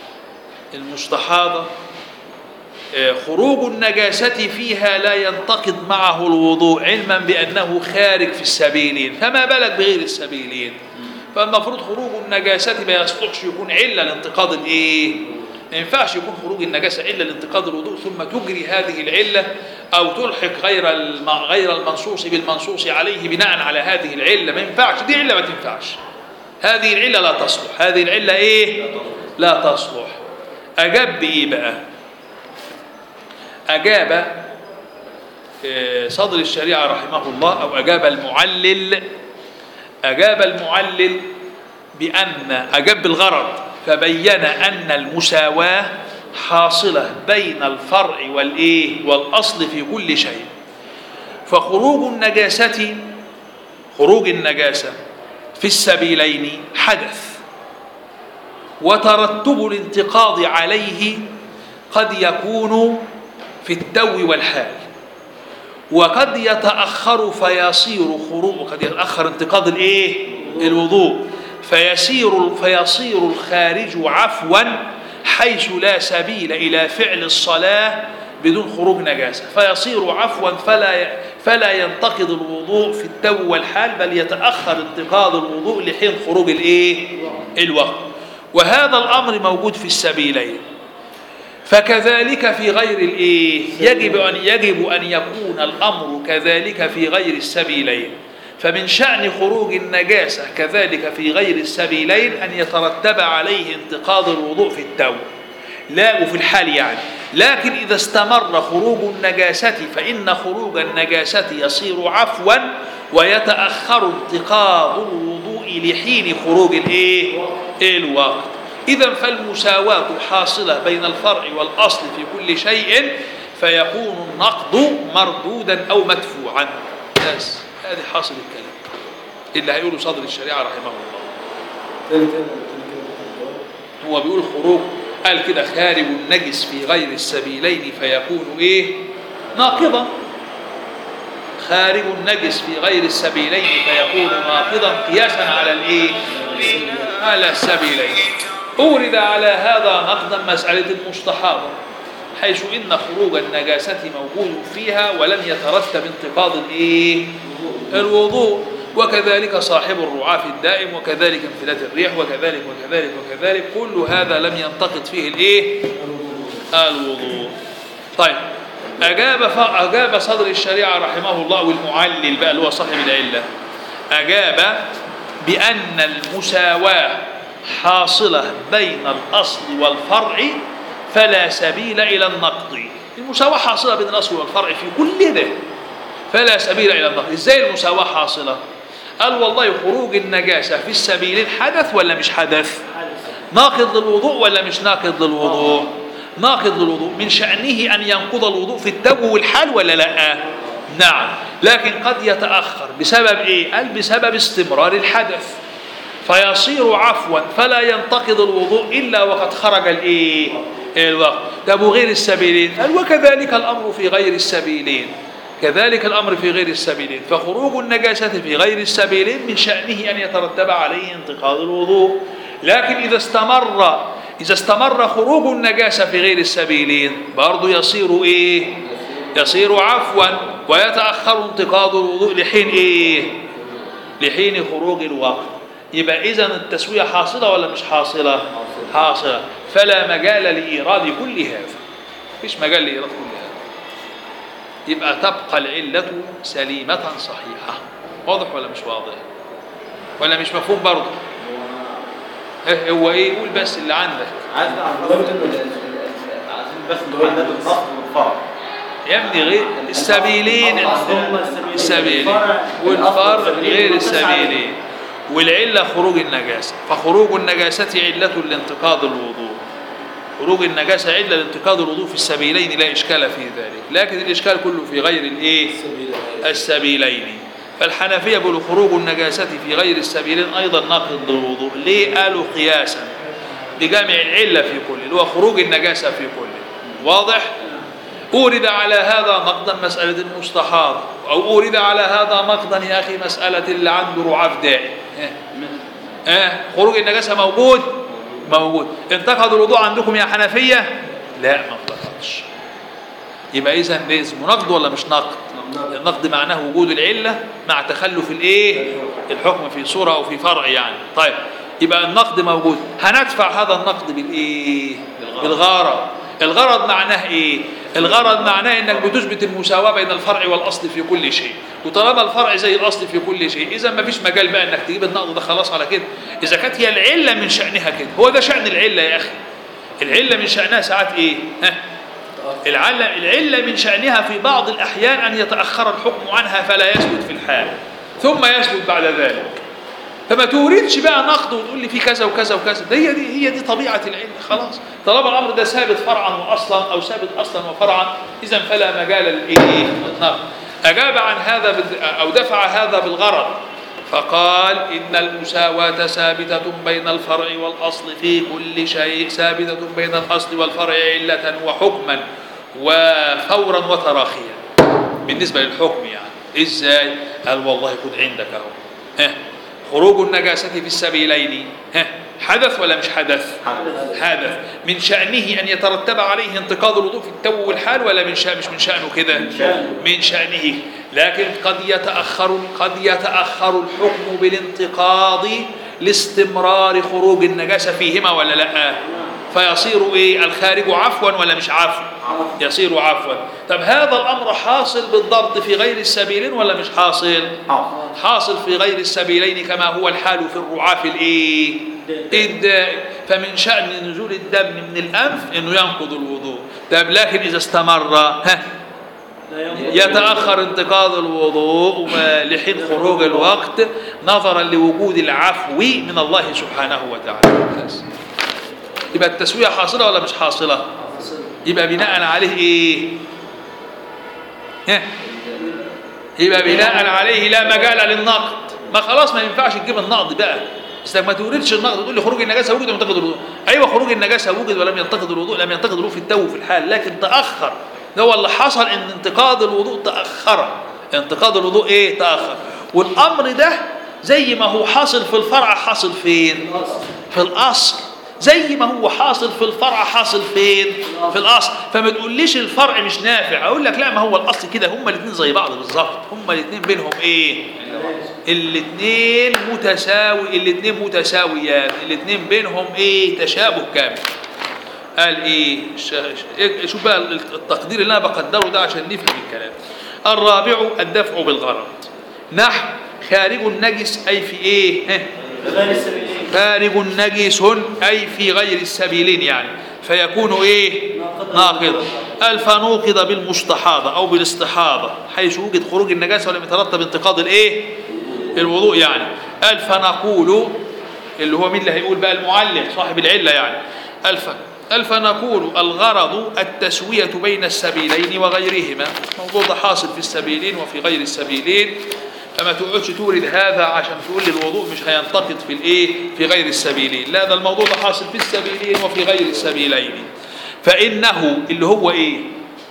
المستحاضه آه، خروج النجاسة فيها لا ينتقض معه الوضوء علما بأنه خارج في السبيلين فما بالك بغير السبيلين فالمفروض خروج النجاسة ما يصلحش يكون علة لانتقاض الايه ما ينفعش يكون خروج النجاسة إلا لانتقاض الوضوء ثم تجري هذه العلة أو تلحق غير الم- غير المنصوص بالمنصوص عليه بناء على هذه العلة ما ينفعش دي علة ما تنفعش هذه العلة لا تصلح هذه العلة إيه لا تصلح أجاب بإيه بقى أجاب آه، صدر الشريعة رحمه الله أو أجاب المعلل أجاب المعلل بأن أجاب بالغرض فبين أن المساواة حاصلة بين الفرع والإيه والأصل في كل شيء فخروج النجاسة خروج النجاسة في السبيلين حدث وترتب الانتقاض عليه قد يكون في التو والحال وقد يتأخر فيصير خروج وقد يتأخر انتقاض الايه الوضوء فيسير فيصير الخارج عفوا حيث لا سبيل إلى فعل الصلاة بدون خروج نجاسة فيصير عفوا فلا فلا ينتقض الوضوء في التو والحال بل يتأخر انتقاض الوضوء لحين خروج الايه الوقت وهذا الأمر موجود في السبيلين فكذلك في غير الايه يجب ان يجب ان يكون الامر كذلك في غير السبيلين فمن شأن خروج النجاسة كذلك في غير السبيلين أن يترتب عليه انتقاض الوضوء في التو لا وفي الحال يعني لكن إذا استمر خروج النجاسة فإن خروج النجاسة يصير عفوا ويتأخر انتقاض الوضوء لحين خروج الايه الوقت إذا فالمساواة حاصلة بين الفرع والأصل في كل شيء فيكون النقض مردودا أو مدفوعا بس هذه حاصل الكلام اللي هيقوله صدر الشريعة رحمه الله تاني تاني تاني كده. هو بيقول خروج قال كده خارج النجس في غير السبيلين فيكون ايه ناقضا خارج النجس في غير السبيلين فيكون ناقضا قياسا على الايه على السبيلين أورد على هذا نقدا مسألة المستحاضة حيث إن خروج النجاسة موجود فيها ولم يترتب انتقاض الإيه؟ الوضوء وكذلك صاحب الرعاف الدائم وكذلك انفلات الريح وكذلك وكذلك وكذلك كل هذا لم ينتقد فيه الإيه؟ الوضوء طيب أجاب ف... أجاب صدر الشريعة رحمه الله والمعلل بقى اللي هو صاحب العلة أجاب بأن المساواة حاصلة بين الأصل والفرع فلا سبيل إلى النقض المساواة حاصلة بين الأصل والفرع في كل ده فلا سبيل إلى النقض إزاي المساواة حاصلة قال والله خروج النجاسة في السبيلين حدث ولا مش حدث ناقض للوضوء ولا مش ناقض للوضوء ناقض للوضوء من شأنه أن ينقض الوضوء في التو والحال ولا لا نعم لكن قد يتأخر بسبب إيه قال بسبب استمرار الحدث فيصير عفوا فلا ينتقض الوضوء إلا وقد خرج الإيه الوقت طب وغير السبيلين قال وكذلك الأمر في غير السبيلين كذلك الأمر في غير السبيلين فخروج النجاسة في غير السبيلين من شأنه أن يترتب عليه انتقاض الوضوء لكن إذا استمر إذا استمر خروج النجاسة في غير السبيلين برضه يصير إيه يصير عفوا ويتأخر انتقاض الوضوء لحين إيه لحين خروج الوقت يبقى إذا التسوية حاصلة ولا مش حاصلة حاصلة فلا مجال لإيراد كل هذا مفيش مجال لإيراد كل هذا يبقى تبقى العلة سليمة صحيحة واضح ولا مش واضح ولا مش مفهوم برضه إيه هو ايه قول بس اللي عندك عايز نعرف عايزين بس نحدد النص والفرع يا ابني غير السبيلين هم السبيلين والفرق غير السبيلين والعلة خروج النجاسة فخروج النجاسة علة لانتقاض الوضوء خروج النجاسة علة لانتقاض الوضوء في السبيلين لا إشكال في ذلك لكن الإشكال كله في غير الإيه السبيلين فالحنفية بيقولوا خروج النجاسة في غير السبيلين أيضا ناقض للوضوء ليه قالوا قياسا لجامع العلة في كل اللي هو خروج النجاسة في كل واضح أورد على هذا نقدا مسألة المستحاضة أو أورد على هذا نقدا يا أخي مسألة اللي عنده رعاف دائم ها ها خروج النجاسة موجود موجود انتقد الوضوء عندكم يا حنفية لا ما انتقدش يبقى إذا ده اسمه نقد ولا مش نقد النقد معناه وجود العلة مع تخلف الايه الحكم في صورة أو في فرع يعني طيب يبقى النقد موجود هندفع هذا النقد بالايه بالغرض الغرض معناه ايه الغرض معناه انك بتثبت المساواة بين الفرع والاصل في كل شيء وطالما الفرع زي الاصل في كل شيء اذا ما فيش مجال بقى انك تجيب النقد ده خلاص على كده اذا كانت هي العلة من شأنها كده هو ده شأن العلة يا اخي العلة من شأنها ساعات ايه ها العلة, العلة من شأنها في بعض الأحيان أن يتأخر الحكم عنها فلا يثبت في الحال ثم يثبت بعد ذلك فما توردش بقى نقد وتقول لي في كذا وكذا وكذا ده هي دي هي دي طبيعة العلة خلاص طالما الأمر ده ثابت فرعا وأصلا أو ثابت أصلا وفرعا إذا فلا مجال للإيه النقد أجاب عن هذا بال- أو دفع هذا بالغرض فقال إن المساواة ثابتة بين الفرع والأصل في كل شيء ثابتة بين الأصل والفرع علة وحكما وفورا وتراخيا بالنسبة للحكم يعني إزاي؟ قال والله خد عندك أهو ها خروج النجاسة في السبيلين ها حدث ولا مش حدث حدث. حدث من شأنه أن يترتب عليه انتقاض الوضوء في التو والحال ولا من شأن مش من شأنه كده من شأنه. من شأنه لكن قد يتأخر قد يتأخر الحكم بالانتقاض لاستمرار خروج النجاسة فيهما ولا لا فيصير ايه الخارج عفوا ولا مش عفوا يصير عفوا طب هذا الأمر حاصل بالضبط في غير السبيلين ولا مش حاصل حاضر. حاصل في غير السبيلين كما هو الحال في الرعاف الايه الدائم فمن شأن نزول الدم من الأنف انه ينقض الوضوء طب لكن إذا استمر ها لا ينقض يتأخر انتقاض الوضوء لحين خروج الوقت نظرا لوجود العفو من الله سبحانه وتعالى بس. يبقى التسوية حاصلة ولا مش حاصلة يبقى بناء عليه ايه ها؟ يبقى بناء عليه لا مجال للنقد ما خلاص ما ينفعش تجيب النقد بقى بس ما توردش النقد تقول لي خروج النجاسه وجد وينتقد الوضوء ايوه خروج النجاسه وجد ولم ينتقد الوضوء لم ينتقد الوضوء في التو في الحال لكن تاخر ده هو اللي حصل ان انتقاد الوضوء تاخر انتقاد الوضوء ايه تاخر والامر ده زي ما هو حاصل في الفرع حاصل فين في الاصل زي ما هو حاصل في الفرع حاصل فين في الاصل فما تقوليش الفرع مش نافع اقول لك لا ما هو الاصل كده هما الاثنين زي بعض بالظبط هما الاثنين بينهم ايه الاثنين متساوي الاثنين متساويان الاثنين بينهم ايه تشابه كامل قال ايه ش- ش- إيه- شوف بقى التقدير اللي انا بقدره ده عشان نفهم الكلام الرابع الدفع بالغرض نحو خارج النجس اي في ايه ها؟ غير السبيلين خارج نجس أي في غير السبيلين يعني فيكون إيه ناقضا الفنوقض بالمستحاضة أو بالاستحاضة حيث وجد خروج النجاسة ولم يترتب انتقاض الإيه الوضوء يعني الفنقول اللي هو مين اللي هيقول بقى المعلم صاحب العلة يعني الف الفنقول الغرض التسوية بين السبيلين وغيرهما الموضوع ده حاصل في السبيلين وفي غير السبيلين فما تقعدش تورد هذا عشان تقول لي الوضوء مش هينتقد في الايه في غير السبيلين لا ده الموضوع ده حاصل في السبيلين وفي غير السبيلين فانه اللي هو ايه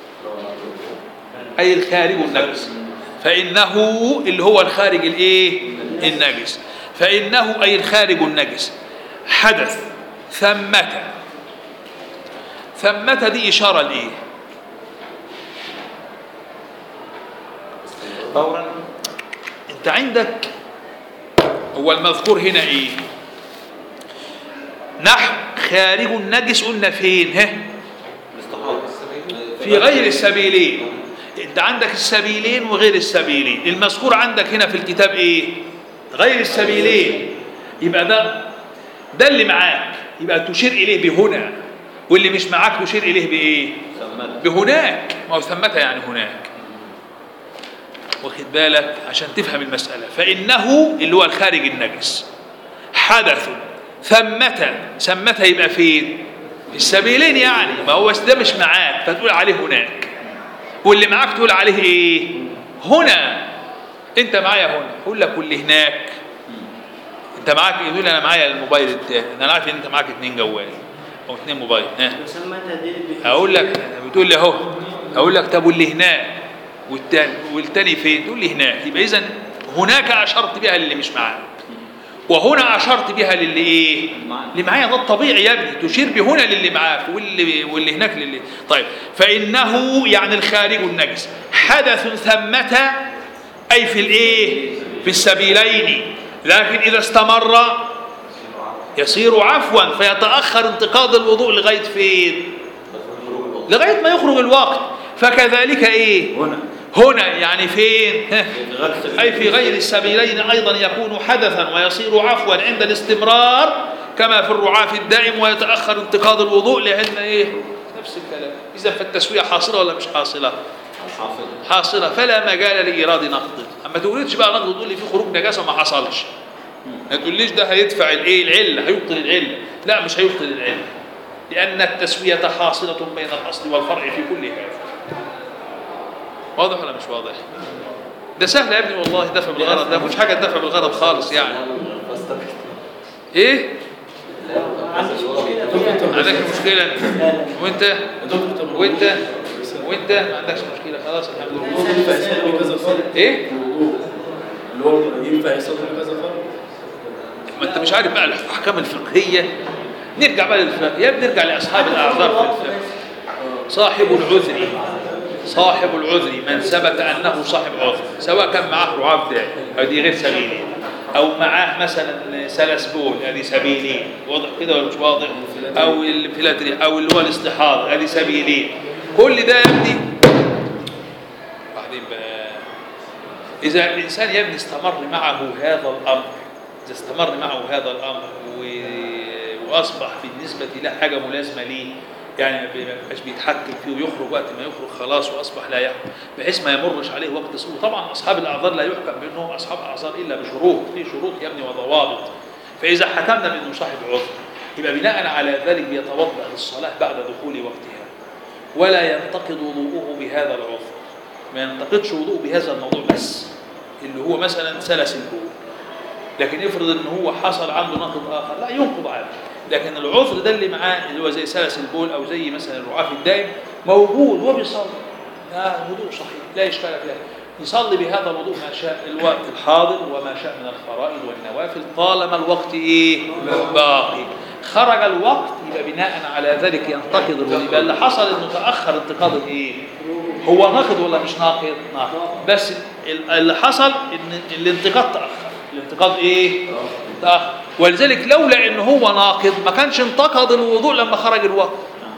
اي الخارج النجس فانه اللي هو الخارج الايه النجس فانه اي الخارج النجس حدث ثمة ثمة دي اشاره لايه فورا انت عندك هو المذكور هنا ايه نحو خارج النجس قلنا فين ها الاستحاضة في غير السبيلين انت عندك السبيلين وغير السبيلين المذكور عندك هنا في الكتاب ايه غير السبيلين يبقى ده ده اللي معاك يبقى تشير اليه بهنا واللي مش معاك تشير اليه بايه سمت بهناك ما هو ثمتها يعني هناك واخد بالك عشان تفهم المسألة فإنه اللي هو الخارج النجس حدث ثمة ثمتها يبقى فين في السبيلين يعني ما هو ده مش معاك فتقول عليه هناك واللي معاك تقول عليه ايه هنا انت معايا هنا اقول لك واللي هناك انت معاك يقول لي انا معايا الموبايل التاني انا عارف ان انت معاك اتنين جوال او اتنين موبايل ها مسمتها دي اللي اقول لك بتقول لي اهو اقول لك طب واللي هناك والتاني والتاني فين تقول لي هناك يبقى اذا هناك اشرت بها للي مش معاك وهنا اشرت بها للي ايه معاك. اللي معايا ده الطبيعي يا ابني تشير بهنا للي معاك واللي واللي هناك للي طيب فانه يعني الخارج النجس حدث ثمة اي في الايه في السبيلين لكن اذا استمر يصير عفوا فيتاخر انتقاض الوضوء لغايه فين لغايه ما يخرج الوقت فكذلك ايه هنا هنا يعني فين ها. في غير السبيل أي في غير السبيلين أيضا يكون حدثا ويصير عفوا عند الاستمرار كما في الرعاف الدائم ويتأخر انتقاض الوضوء لأن إيه نفس الكلام إذا فالتسوية حاصلة ولا مش حاصلة حافظ حاصلة فلا مجال لإيراد نقد أما تقوليش بقى نقد تقول لي في خروج نجاسة ما حصلش ما تقوليش ده هيدفع الايه العلة هيبطل العلة لا مش هيبطل العلة لأن التسوية حاصلة بين الأصل والفرع في كل هذا واضح ولا مش واضح ده سهل يا ابني والله دفع بالغرض ده مش حاجة دفع بالغرض خالص يعني ايه عندك مشكلة وانت يا دكتور طب وانت وانت ما عندكش مشكلة خلاص الحمد لله الوضوء ينفع يصلي كذا فرض ايه الوضوء اللي هو ينفع يصلي كذا فرض انت مش عارف بقى الاحكام الفقهيه نرجع بقى للفقه يا بنرجع لاصحاب الاعذار في الفقه صاحب العذر صاحب العذر من ثبت انه صاحب عذر سواء كان معاه رعاف داعي هذه غير سبيلين او معاه مثلا سلس بول هذه سبيلين واضح كده ولا مش واضح او الفلاتري او اللي هو الاستحاضه هذه سبيلين كل ده يا ابني بعدين بقى إذا الإنسان يا ابني استمر معه هذا الأمر إذا استمر معه هذا الأمر و- وأصبح بالنسبة له حاجة ملازمة ليه يعني ما بيبقاش بيتحكم فيه ويخرج وقت ما يخرج خلاص وأصبح لا يحكم بحيث ما يمرش عليه وقت سوء طبعا أصحاب الأعذار لا يحكم بأنهم أصحاب أعذار إلا بشروط في شروط يا ابني وضوابط فإذا حكمنا بأنه صاحب عذر يبقى بناء على ذلك بيتوضأ للصلاة بعد دخول وقتها ولا ينتقض وضوءه بهذا العذر ما ينتقدش وضوء بهذا الموضوع بس اللي هو مثلا سلس البول لكن افرض ان هو حصل عنده نقض اخر لا ينقض عادي لكن العذر ده اللي معاه اللي هو زي سلس البول او زي مثلا الرعاف الدائم موجود وبيصلي لا الوضوء صحيح لا اشكال فيه يصلي بهذا الوضوء ما شاء الوقت الحاضر وما شاء من الفرائض والنوافل طالما الوقت ايه باقي خرج الوقت يبقى بناء على ذلك ينتقد الوضوء يبقى اللي حصل انه تاخر انتقاد الايه هو ناقض ولا مش ناقض ناقض بس ال- اللي حصل ان الانتقاد تاخر الانتقاد ايه تاخر ولذلك لولا ان هو ناقض ما كانش انتقد الوضوء لما خرج الوقت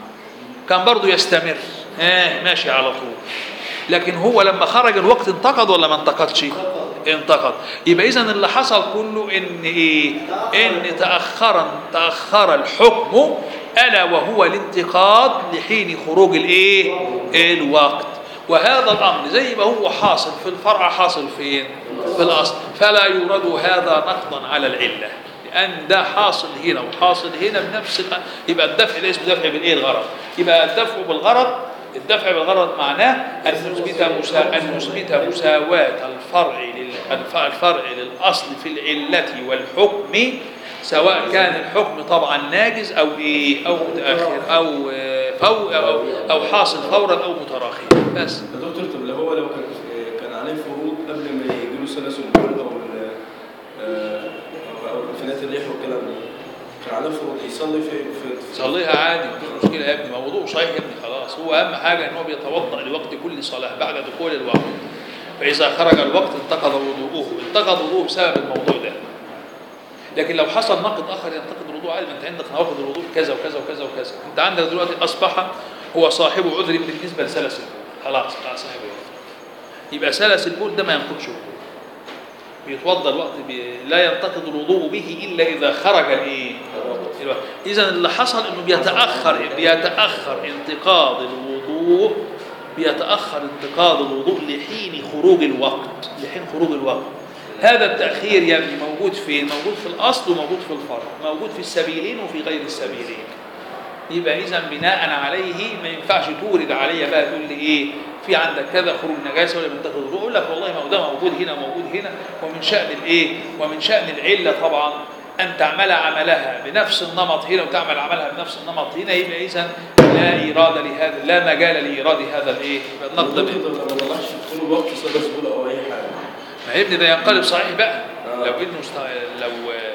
كان برضه يستمر اه ماشي على طول لكن هو لما خرج الوقت انتقد ولا ما انتقدش انتقد يبقى اذا اللي حصل كله ان ايه ان تاخر تاخر الحكم الا وهو الانتقاد لحين خروج الايه الوقت وهذا الامر زي ما هو حاصل في الفرع حاصل فين في الاصل فلا يرد هذا نقضا على العله لان ده حاصل هنا وحاصل هنا بنفس الأ- يبقى الدفع ليس بدفع بالايه الغرض يبقى الدفع بالغرض الدفع بالغرض معناه ان نثبت مسا... ان نثبت مساواه الفرع لل... الف- الفرع للاصل في العله والحكم سواء كان الحكم طبعا ناجز او ايه او متاخر او آه، فو او او حاصل فورا او متراخيا بس يا دكتور طب لو هو لو كان كان عليه فروض قبل ما يجيله سلاسل البول او ال- آه، او انفلات الريح والكلام ده كان عليه فروض يصلي في في صليها عادي مفيش مشكله يا ابني موضوع صحيح يا ابني خلاص هو اهم حاجه ان هو بيتوضا لوقت كل صلاه بعد دخول الوقت فاذا خرج الوقت انتقض وضوءه انتقض وضوءه بسبب الموضوع ده لكن لو حصل نقض اخر ينتقد الوضوء عادي ما انت عندك نواقض الوضوء كذا وكذا وكذا وكذا انت عندك دلوقتي اصبح هو صاحب عذر بالنسبه لسلس البول خلاص بقى صاحب عذر يبقى سلس البول ده ما ينقضش وضوء بيتوضا الوقت بي... لا ينتقض الوضوء به الا اذا خرج الايه الوقت اذا اللي حصل انه بيتاخر بيتاخر انتقاض الوضوء بيتاخر انتقاض الوضوء لحين خروج الوقت لحين خروج الوقت هذا التاخير يا ابني موجود فين موجود في الاصل وموجود في الفرع موجود في السبيلين وفي غير السبيلين يبقى اذا بناء عليه ما ينفعش تورد عليا بقى تقول لي ايه في عندك كذا خروج نجاسه ولا بنتخذ وضوء اقول لك والله ما هو ده موجود هنا وموجود هنا ومن شان الايه ومن شان العله طبعا ان تعمل عملها بنفس النمط هنا وتعمل عملها بنفس النمط هنا يبقى اذا لا ايراد لهذا لا مجال لايراد هذا الايه النقد دكتور منه. طب لو ما طلعش طول الوقت سلس بول او اي حاجه ما هي ابني ده ينقلب صحيح بقى آه. لو انه است... لو آه،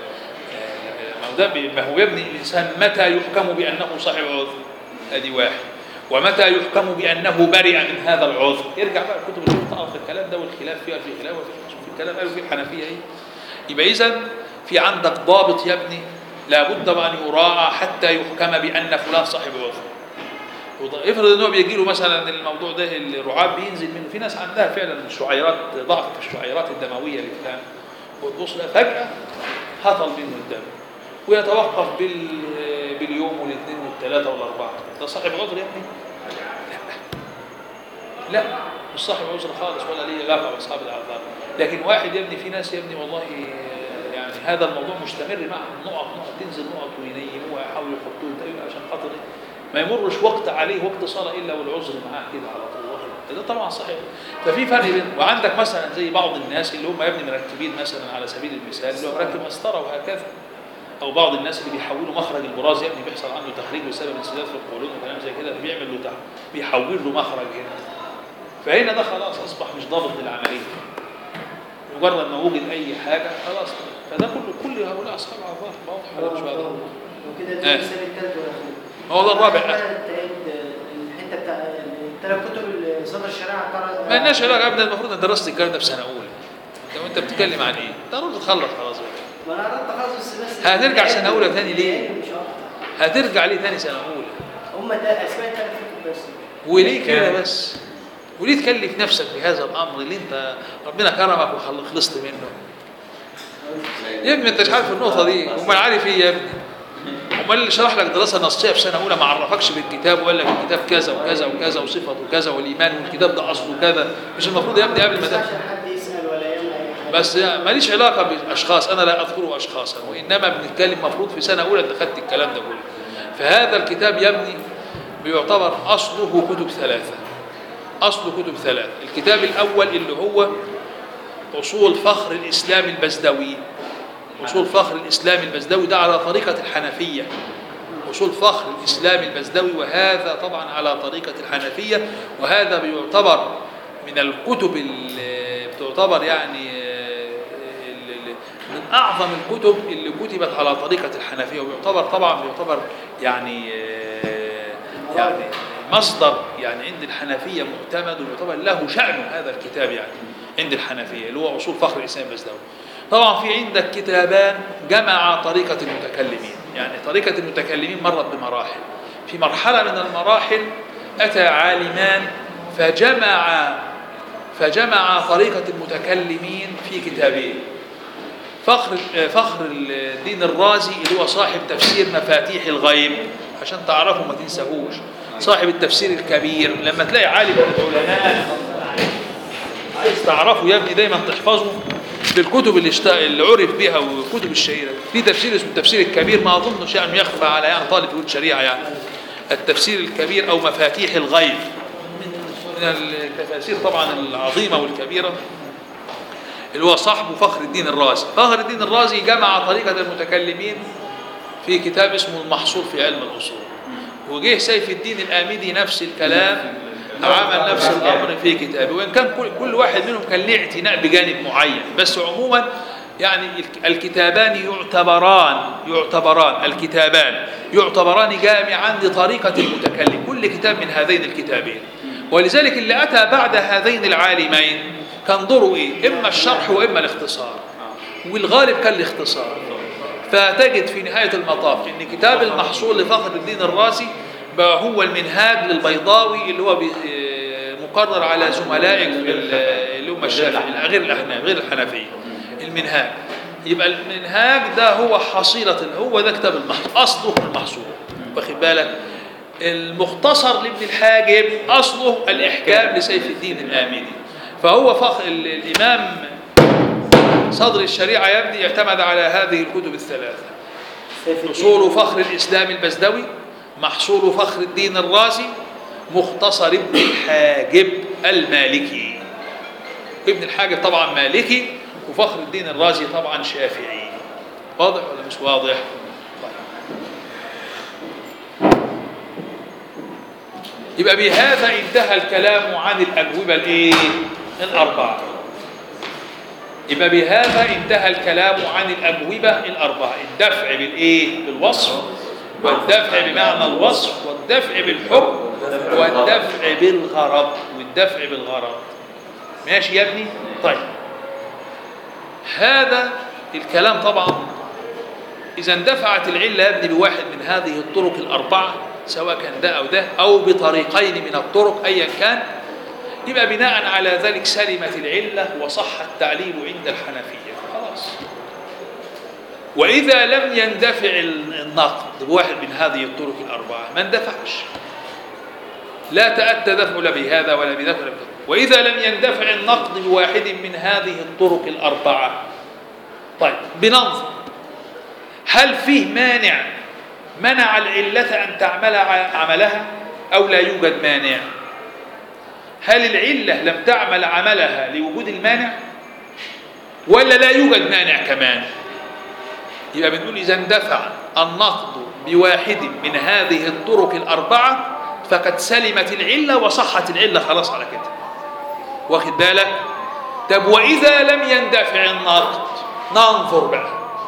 ما هو ده بي- ما هو يا ابني الانسان متى يحكم بانه صاحب عذر ادي واحد ومتى يحكم بانه برئ من هذا العذر ارجع بقى الكتب اللي بتقع في الكلام ده والخلاف فيها في خلاف وفي في الكلام قالوا في الحنفيه ايه يبقى اذا في عندك ضابط يا ابني لابد وان يراعى حتى يحكم بان فلان صاحب عذر وض- افرض ان هو بيجي له مثلا الموضوع ده الرعاب بينزل منه في ناس عندها فعلا شعيرات ضعف في الشعيرات الدمويه للفلان وتبص لها فجاه هطل منه الدم ويتوقف بال باليوم والاثنين والثلاثه والاربعه ده صاحب عذر يا ابني؟ لا لا مش صاحب عذر خالص ولا ليه علاقه باصحاب الاعذار لكن واحد يا ابني في ناس يا ابني والله يعني هذا الموضوع مستمر معهم نقط نقط تنزل نقط وينيموها يحاولوا يحطوه تقريبا عشان خاطر إيه؟ ما يمرش وقت عليه وقت صلاه الا والعذر معاه كده على طول واخد. ده طبعا صحيح ففي فرق بين وعندك مثلا زي بعض الناس اللي هم يا ابني مركبين مثلا على سبيل المثال اللي هو مركب مسطره وهكذا او بعض الناس اللي بيحولوا مخرج البراز يا ابني بيحصل عنده تخريج بسبب انسداد في القولون وكلام زي كده بيعمل له تحت بيحول له مخرج هنا فهنا ده خلاص اصبح مش ضابط للعمليه مجرد ما وجد اي حاجه خلاص فده كله كل هؤلاء اصحاب اعذار واضح ولا مش واضح وكده آه. ده المثال الثالث والاخير هو ده الرابع. بقى تعيد الحته بتاع الثلاث كتب اللي صدر الشريعه قرأ ما لناش علاقه ابدا المفروض ان درست الكلام ده في سنه اولى انت وانت بتتكلم عن ايه؟ ضروري تخلص خلاص بقى. ما انا قرأت خلاص بس بس هترجع سنة أولى تاني ليه؟ مش اكتر هترجع ليه تاني سنه اولى هم ده اسماء الثلاث كتب بس وليه كده بس؟ وليه تكلف نفسك بهذا الامر اللي انت ربنا كرمك وخلصت منه؟ يا ابني انت مش عارف النقطه دي امال عارف ايه يا ابني؟ امال اللي شرح لك دراسه نصيه في سنه اولى ما عرفكش بالكتاب وقال لك الكتاب كذا وكذا وكذا وصفته كذا والايمان والكتاب ده اصله كذا مش المفروض يا ابني قبل ما بس تبدا عشان حد يسال ولا يعمل اي حاجه بس ماليش علاقه باشخاص انا لا اذكر اشخاصا وانما بنتكلم مفروض في سنه اولى انت خدت الكلام ده كله فهذا الكتاب يا ابني بيعتبر اصله كتب ثلاثه اصله كتب ثلاثه الكتاب الاول اللي هو اصول فخر الاسلام البزدوي اصول فخر الاسلام البزدوي ده على طريقه الحنفيه اصول فخر الاسلام البزدوي وهذا طبعا على طريقه الحنفيه وهذا بيعتبر من الكتب اللي بتعتبر يعني آه، ال- ال- من اعظم الكتب اللي كتبت على طريقه الحنفيه وبيعتبر طبعا بيعتبر يعني آه، يعني مصدر يعني عند الحنفيه معتمد ويعتبر له شأن هذا الكتاب يعني عند الحنفيه اللي هو اصول فخر الاسلام البزدوي طبعا في عندك كتابان جمع طريقه المتكلمين يعني طريقه المتكلمين مرت بمراحل في مرحله من المراحل اتى عالمان فجمع فجمع طريقة المتكلمين في كتابين فخر فخر الدين الرازي اللي هو صاحب تفسير مفاتيح الغيب عشان تعرفوا ما تنساهوش صاحب التفسير الكبير لما تلاقي عالم من العلماء عايز تعرفه يا ابني دايما تحفظه بالكتب اللي اشت... اللي عرف بها والكتب الشهيره في تفسير اسمه التفسير الكبير ما اظنش يعني يخفى على يعني طالب يقول شريعه يعني التفسير الكبير او مفاتيح الغيب من التفاسير طبعا العظيمه والكبيره اللي هو صاحبه فخر الدين الرازي فخر الدين الرازي جمع طريقه المتكلمين في كتاب اسمه المحصول في علم الاصول وجه سيف الدين الآمدي نفس الكلام عمل نفس الأمر في كتابه وإن كان كل, كل واحد منهم كان له اعتناء بجانب معين بس عموما يعني الك- الكتابان يعتبران يعتبران الكتابان يعتبران جامعان لطريقة المتكلم كل كتاب من هذين الكتابين ولذلك اللي أتى بعد هذين العالمين كان دوره إيه؟ إما الشرح وإما الاختصار والغالب كان الاختصار فتجد في نهاية المطاف إن كتاب المحصول لفخر الدين الرازي بقى هو المنهاج للبيضاوي اللي هو بي- آه، مقرر على زملائك في ال- اللي هم الشافعي غير الأحناف غير الحنفية المنهاج يبقى المنهاج ده هو حصيلة هو ده كتاب المحصول أصله المحصول واخد بالك المختصر لابن الحاجب أصله الإحكام لسيف الدين الآمدي فهو فخر ال- الإمام صدر الشريعة يبدي اعتمد على هذه الكتب الثلاثة سيف الدين. أصول فخر الإسلام البزدوي محصول فخر الدين الرازي مختصر ابن الحاجب المالكي ابن الحاجب طبعا مالكي وفخر الدين الرازي طبعا شافعي واضح ولا مش واضح طيب. يبقى بهذا انتهى الكلام عن الأجوبة الإيه؟ الأربعة يبقى بهذا انتهى الكلام عن الأجوبة الأربعة الدفع بالإيه؟ بالوصف والدفع بمعنى الوصف والدفع بالحكم والدفع بالغرض والدفع بالغرض ماشي يا ابني؟ طيب هذا الكلام طبعا إذا اندفعت العلة يا ابني بواحد من هذه الطرق الأربعة سواء كان ده أو ده أو بطريقين من الطرق أيا كان يبقى بناء على ذلك سلمت العلة وصح التعليل عند الحنفية خلاص وإذا لم يندفع النقد بواحد من هذه الطرق الأربعة ما اندفعش لا تأتى دفع لا بهذا ولا بذاك ولا بذاك وإذا لم يندفع النقد بواحد من هذه الطرق الأربعة طيب بننظر هل فيه مانع منع العلة أن تعمل ع- عملها أو لا يوجد مانع هل العلة لم تعمل عملها لوجود المانع ولا لا يوجد مانع كمان يبقى بنقول إذا اندفع النقد بواحد من هذه الطرق الأربعة فقد سلمت العلة وصحت العلة خلاص على كده واخد بالك طب وإذا لم يندفع النقد ننظر بقى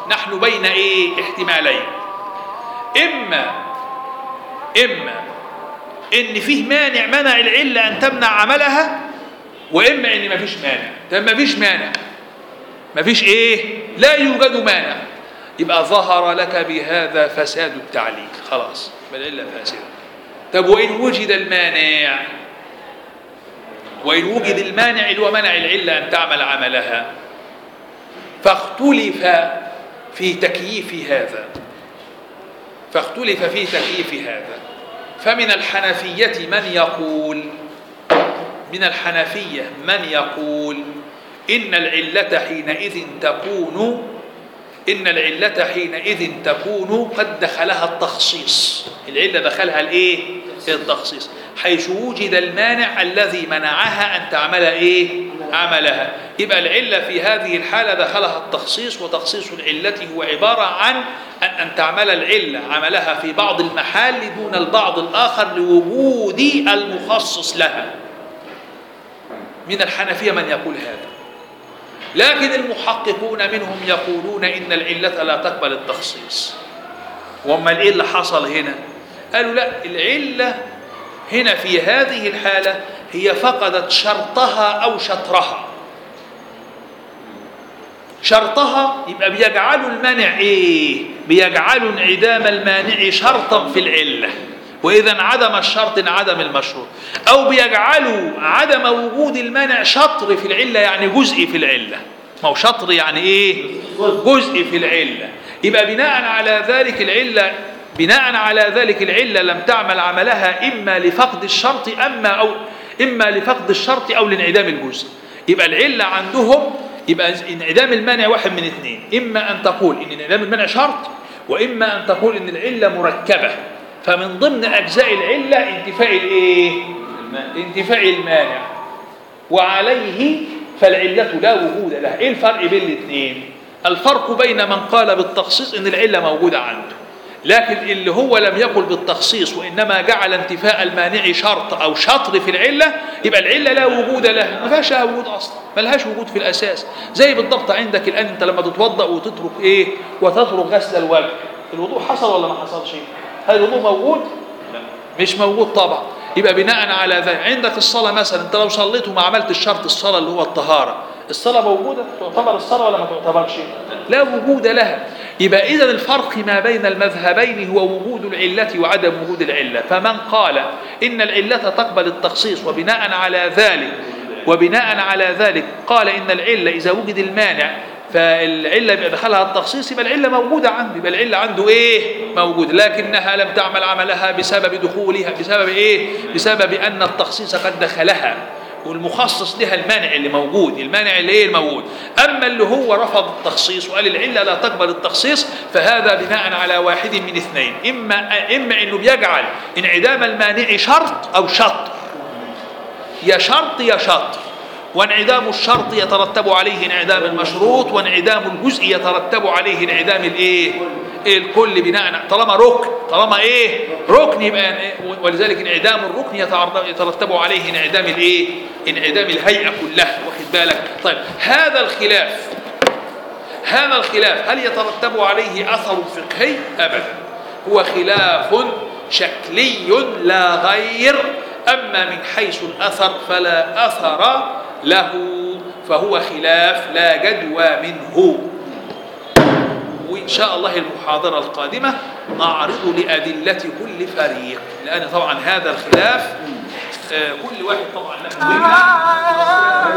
نحن بين ايه احتمالين اما اما ان فيه مانع منع العله ان تمنع عملها واما ان مفيش مانع طب مفيش مانع مفيش ايه لا يوجد مانع يبقى ظهر لك بهذا فساد التعليل خلاص بل العله فاسده طب وان وجد المانع وان وجد المانع اللي هو منع العله ان تعمل عملها فاختلف في تكييف هذا فاختلف في تكييف هذا فمن الحنفية من يقول من الحنفية من يقول إن العلة حينئذ تكون إن العلة حينئذ تكون قد دخلها التخصيص العلة دخلها الإيه؟ التخصيص حيث وجد المانع الذي منعها أن تعمل إيه؟ عملها يبقى العلة في هذه الحالة دخلها التخصيص وتخصيص العلة هو عبارة عن أن, أن تعمل العلة عملها في بعض المحال دون البعض الآخر لوجود المخصص لها من الحنفية من يقول هذا لكن المحققون منهم يقولون إن العلة لا تقبل التخصيص وما إيه اللي حصل هنا قالوا لا العلة هنا في هذه الحالة هي فقدت شرطها أو شطرها شرطها يبقى بيجعلوا المانع ايه بيجعلوا انعدام المانع شرطا في العله واذا انعدم الشرط انعدم المشروط او بيجعلوا عدم وجود المانع شطر في العله يعني جزء في العله ما هو شطر يعني ايه جزء في العله يبقى بناء على ذلك العله بناء على ذلك العله لم تعمل عملها اما لفقد الشرط اما او اما لفقد الشرط او لانعدام الجزء يبقى العله عندهم يبقى انعدام المانع واحد من اثنين اما ان تقول ان انعدام المانع شرط واما ان تقول ان العله مركبه فمن ضمن اجزاء العله انتفاء الايه انتفاء المانع وعليه فالعله لا وجود لها ايه الفرق بين الاثنين الفرق بين من قال بالتخصيص ان العله موجوده عنده لكن اللي هو لم يقل بالتخصيص وانما جعل انتفاء المانع شرط او شطر في العله يبقى العله لا وجود لها ما فيهاش لها وجود اصلا ما لهاش وجود في الاساس زي بالضبط عندك الان انت لما تتوضا وتترك ايه وتترك غسل الوجه الوضوء حصل ولا ما حصلش هل الوضوء موجود مش موجود طبعا يبقى بناء على ذلك عندك الصلاه مثلا انت لو صليت وما عملتش شرط الصلاه اللي هو الطهاره الصلاه موجوده تعتبر الصلاه ولا ما تعتبرش لا وجود لها يبقى اذا الفرق ما بين المذهبين هو وجود العله وعدم وجود العله فمن قال ان العله تقبل التخصيص وبناء على ذلك وبناء على ذلك قال ان العله اذا وجد المانع فالعله يبقى دخلها التخصيص يبقى العله موجوده عنده يبقى العله عنده ايه موجود لكنها لم تعمل عملها بسبب دخولها بسبب ايه بسبب ان التخصيص قد دخلها والمخصص لها المانع اللي موجود المانع اللي ايه الموجود اما اللي هو رفض التخصيص وقال العله لا تقبل التخصيص فهذا بناء على واحد من اثنين اما اما انه بيجعل انعدام المانع شرط او شطر يا شرط يا شطر وانعدام الشرط يترتب عليه انعدام المشروط وانعدام الجزء يترتب عليه انعدام الايه الكل بناء طالما ركن طالما ايه ركن يبقى ولذلك انعدام الركن يترتب عليه انعدام الايه انعدام الهيئه كلها واخد بالك طيب هذا الخلاف هذا الخلاف هل يترتب عليه اثر فقهي ابدا هو خلاف شكلي لا غير اما من حيث الاثر فلا اثر له فهو خلاف لا جدوى منه وإن شاء الله المحاضرة القادمة نعرض لأدلة كل فريق لأن طبعا هذا الخلاف آه، كل واحد طبعا له وجهة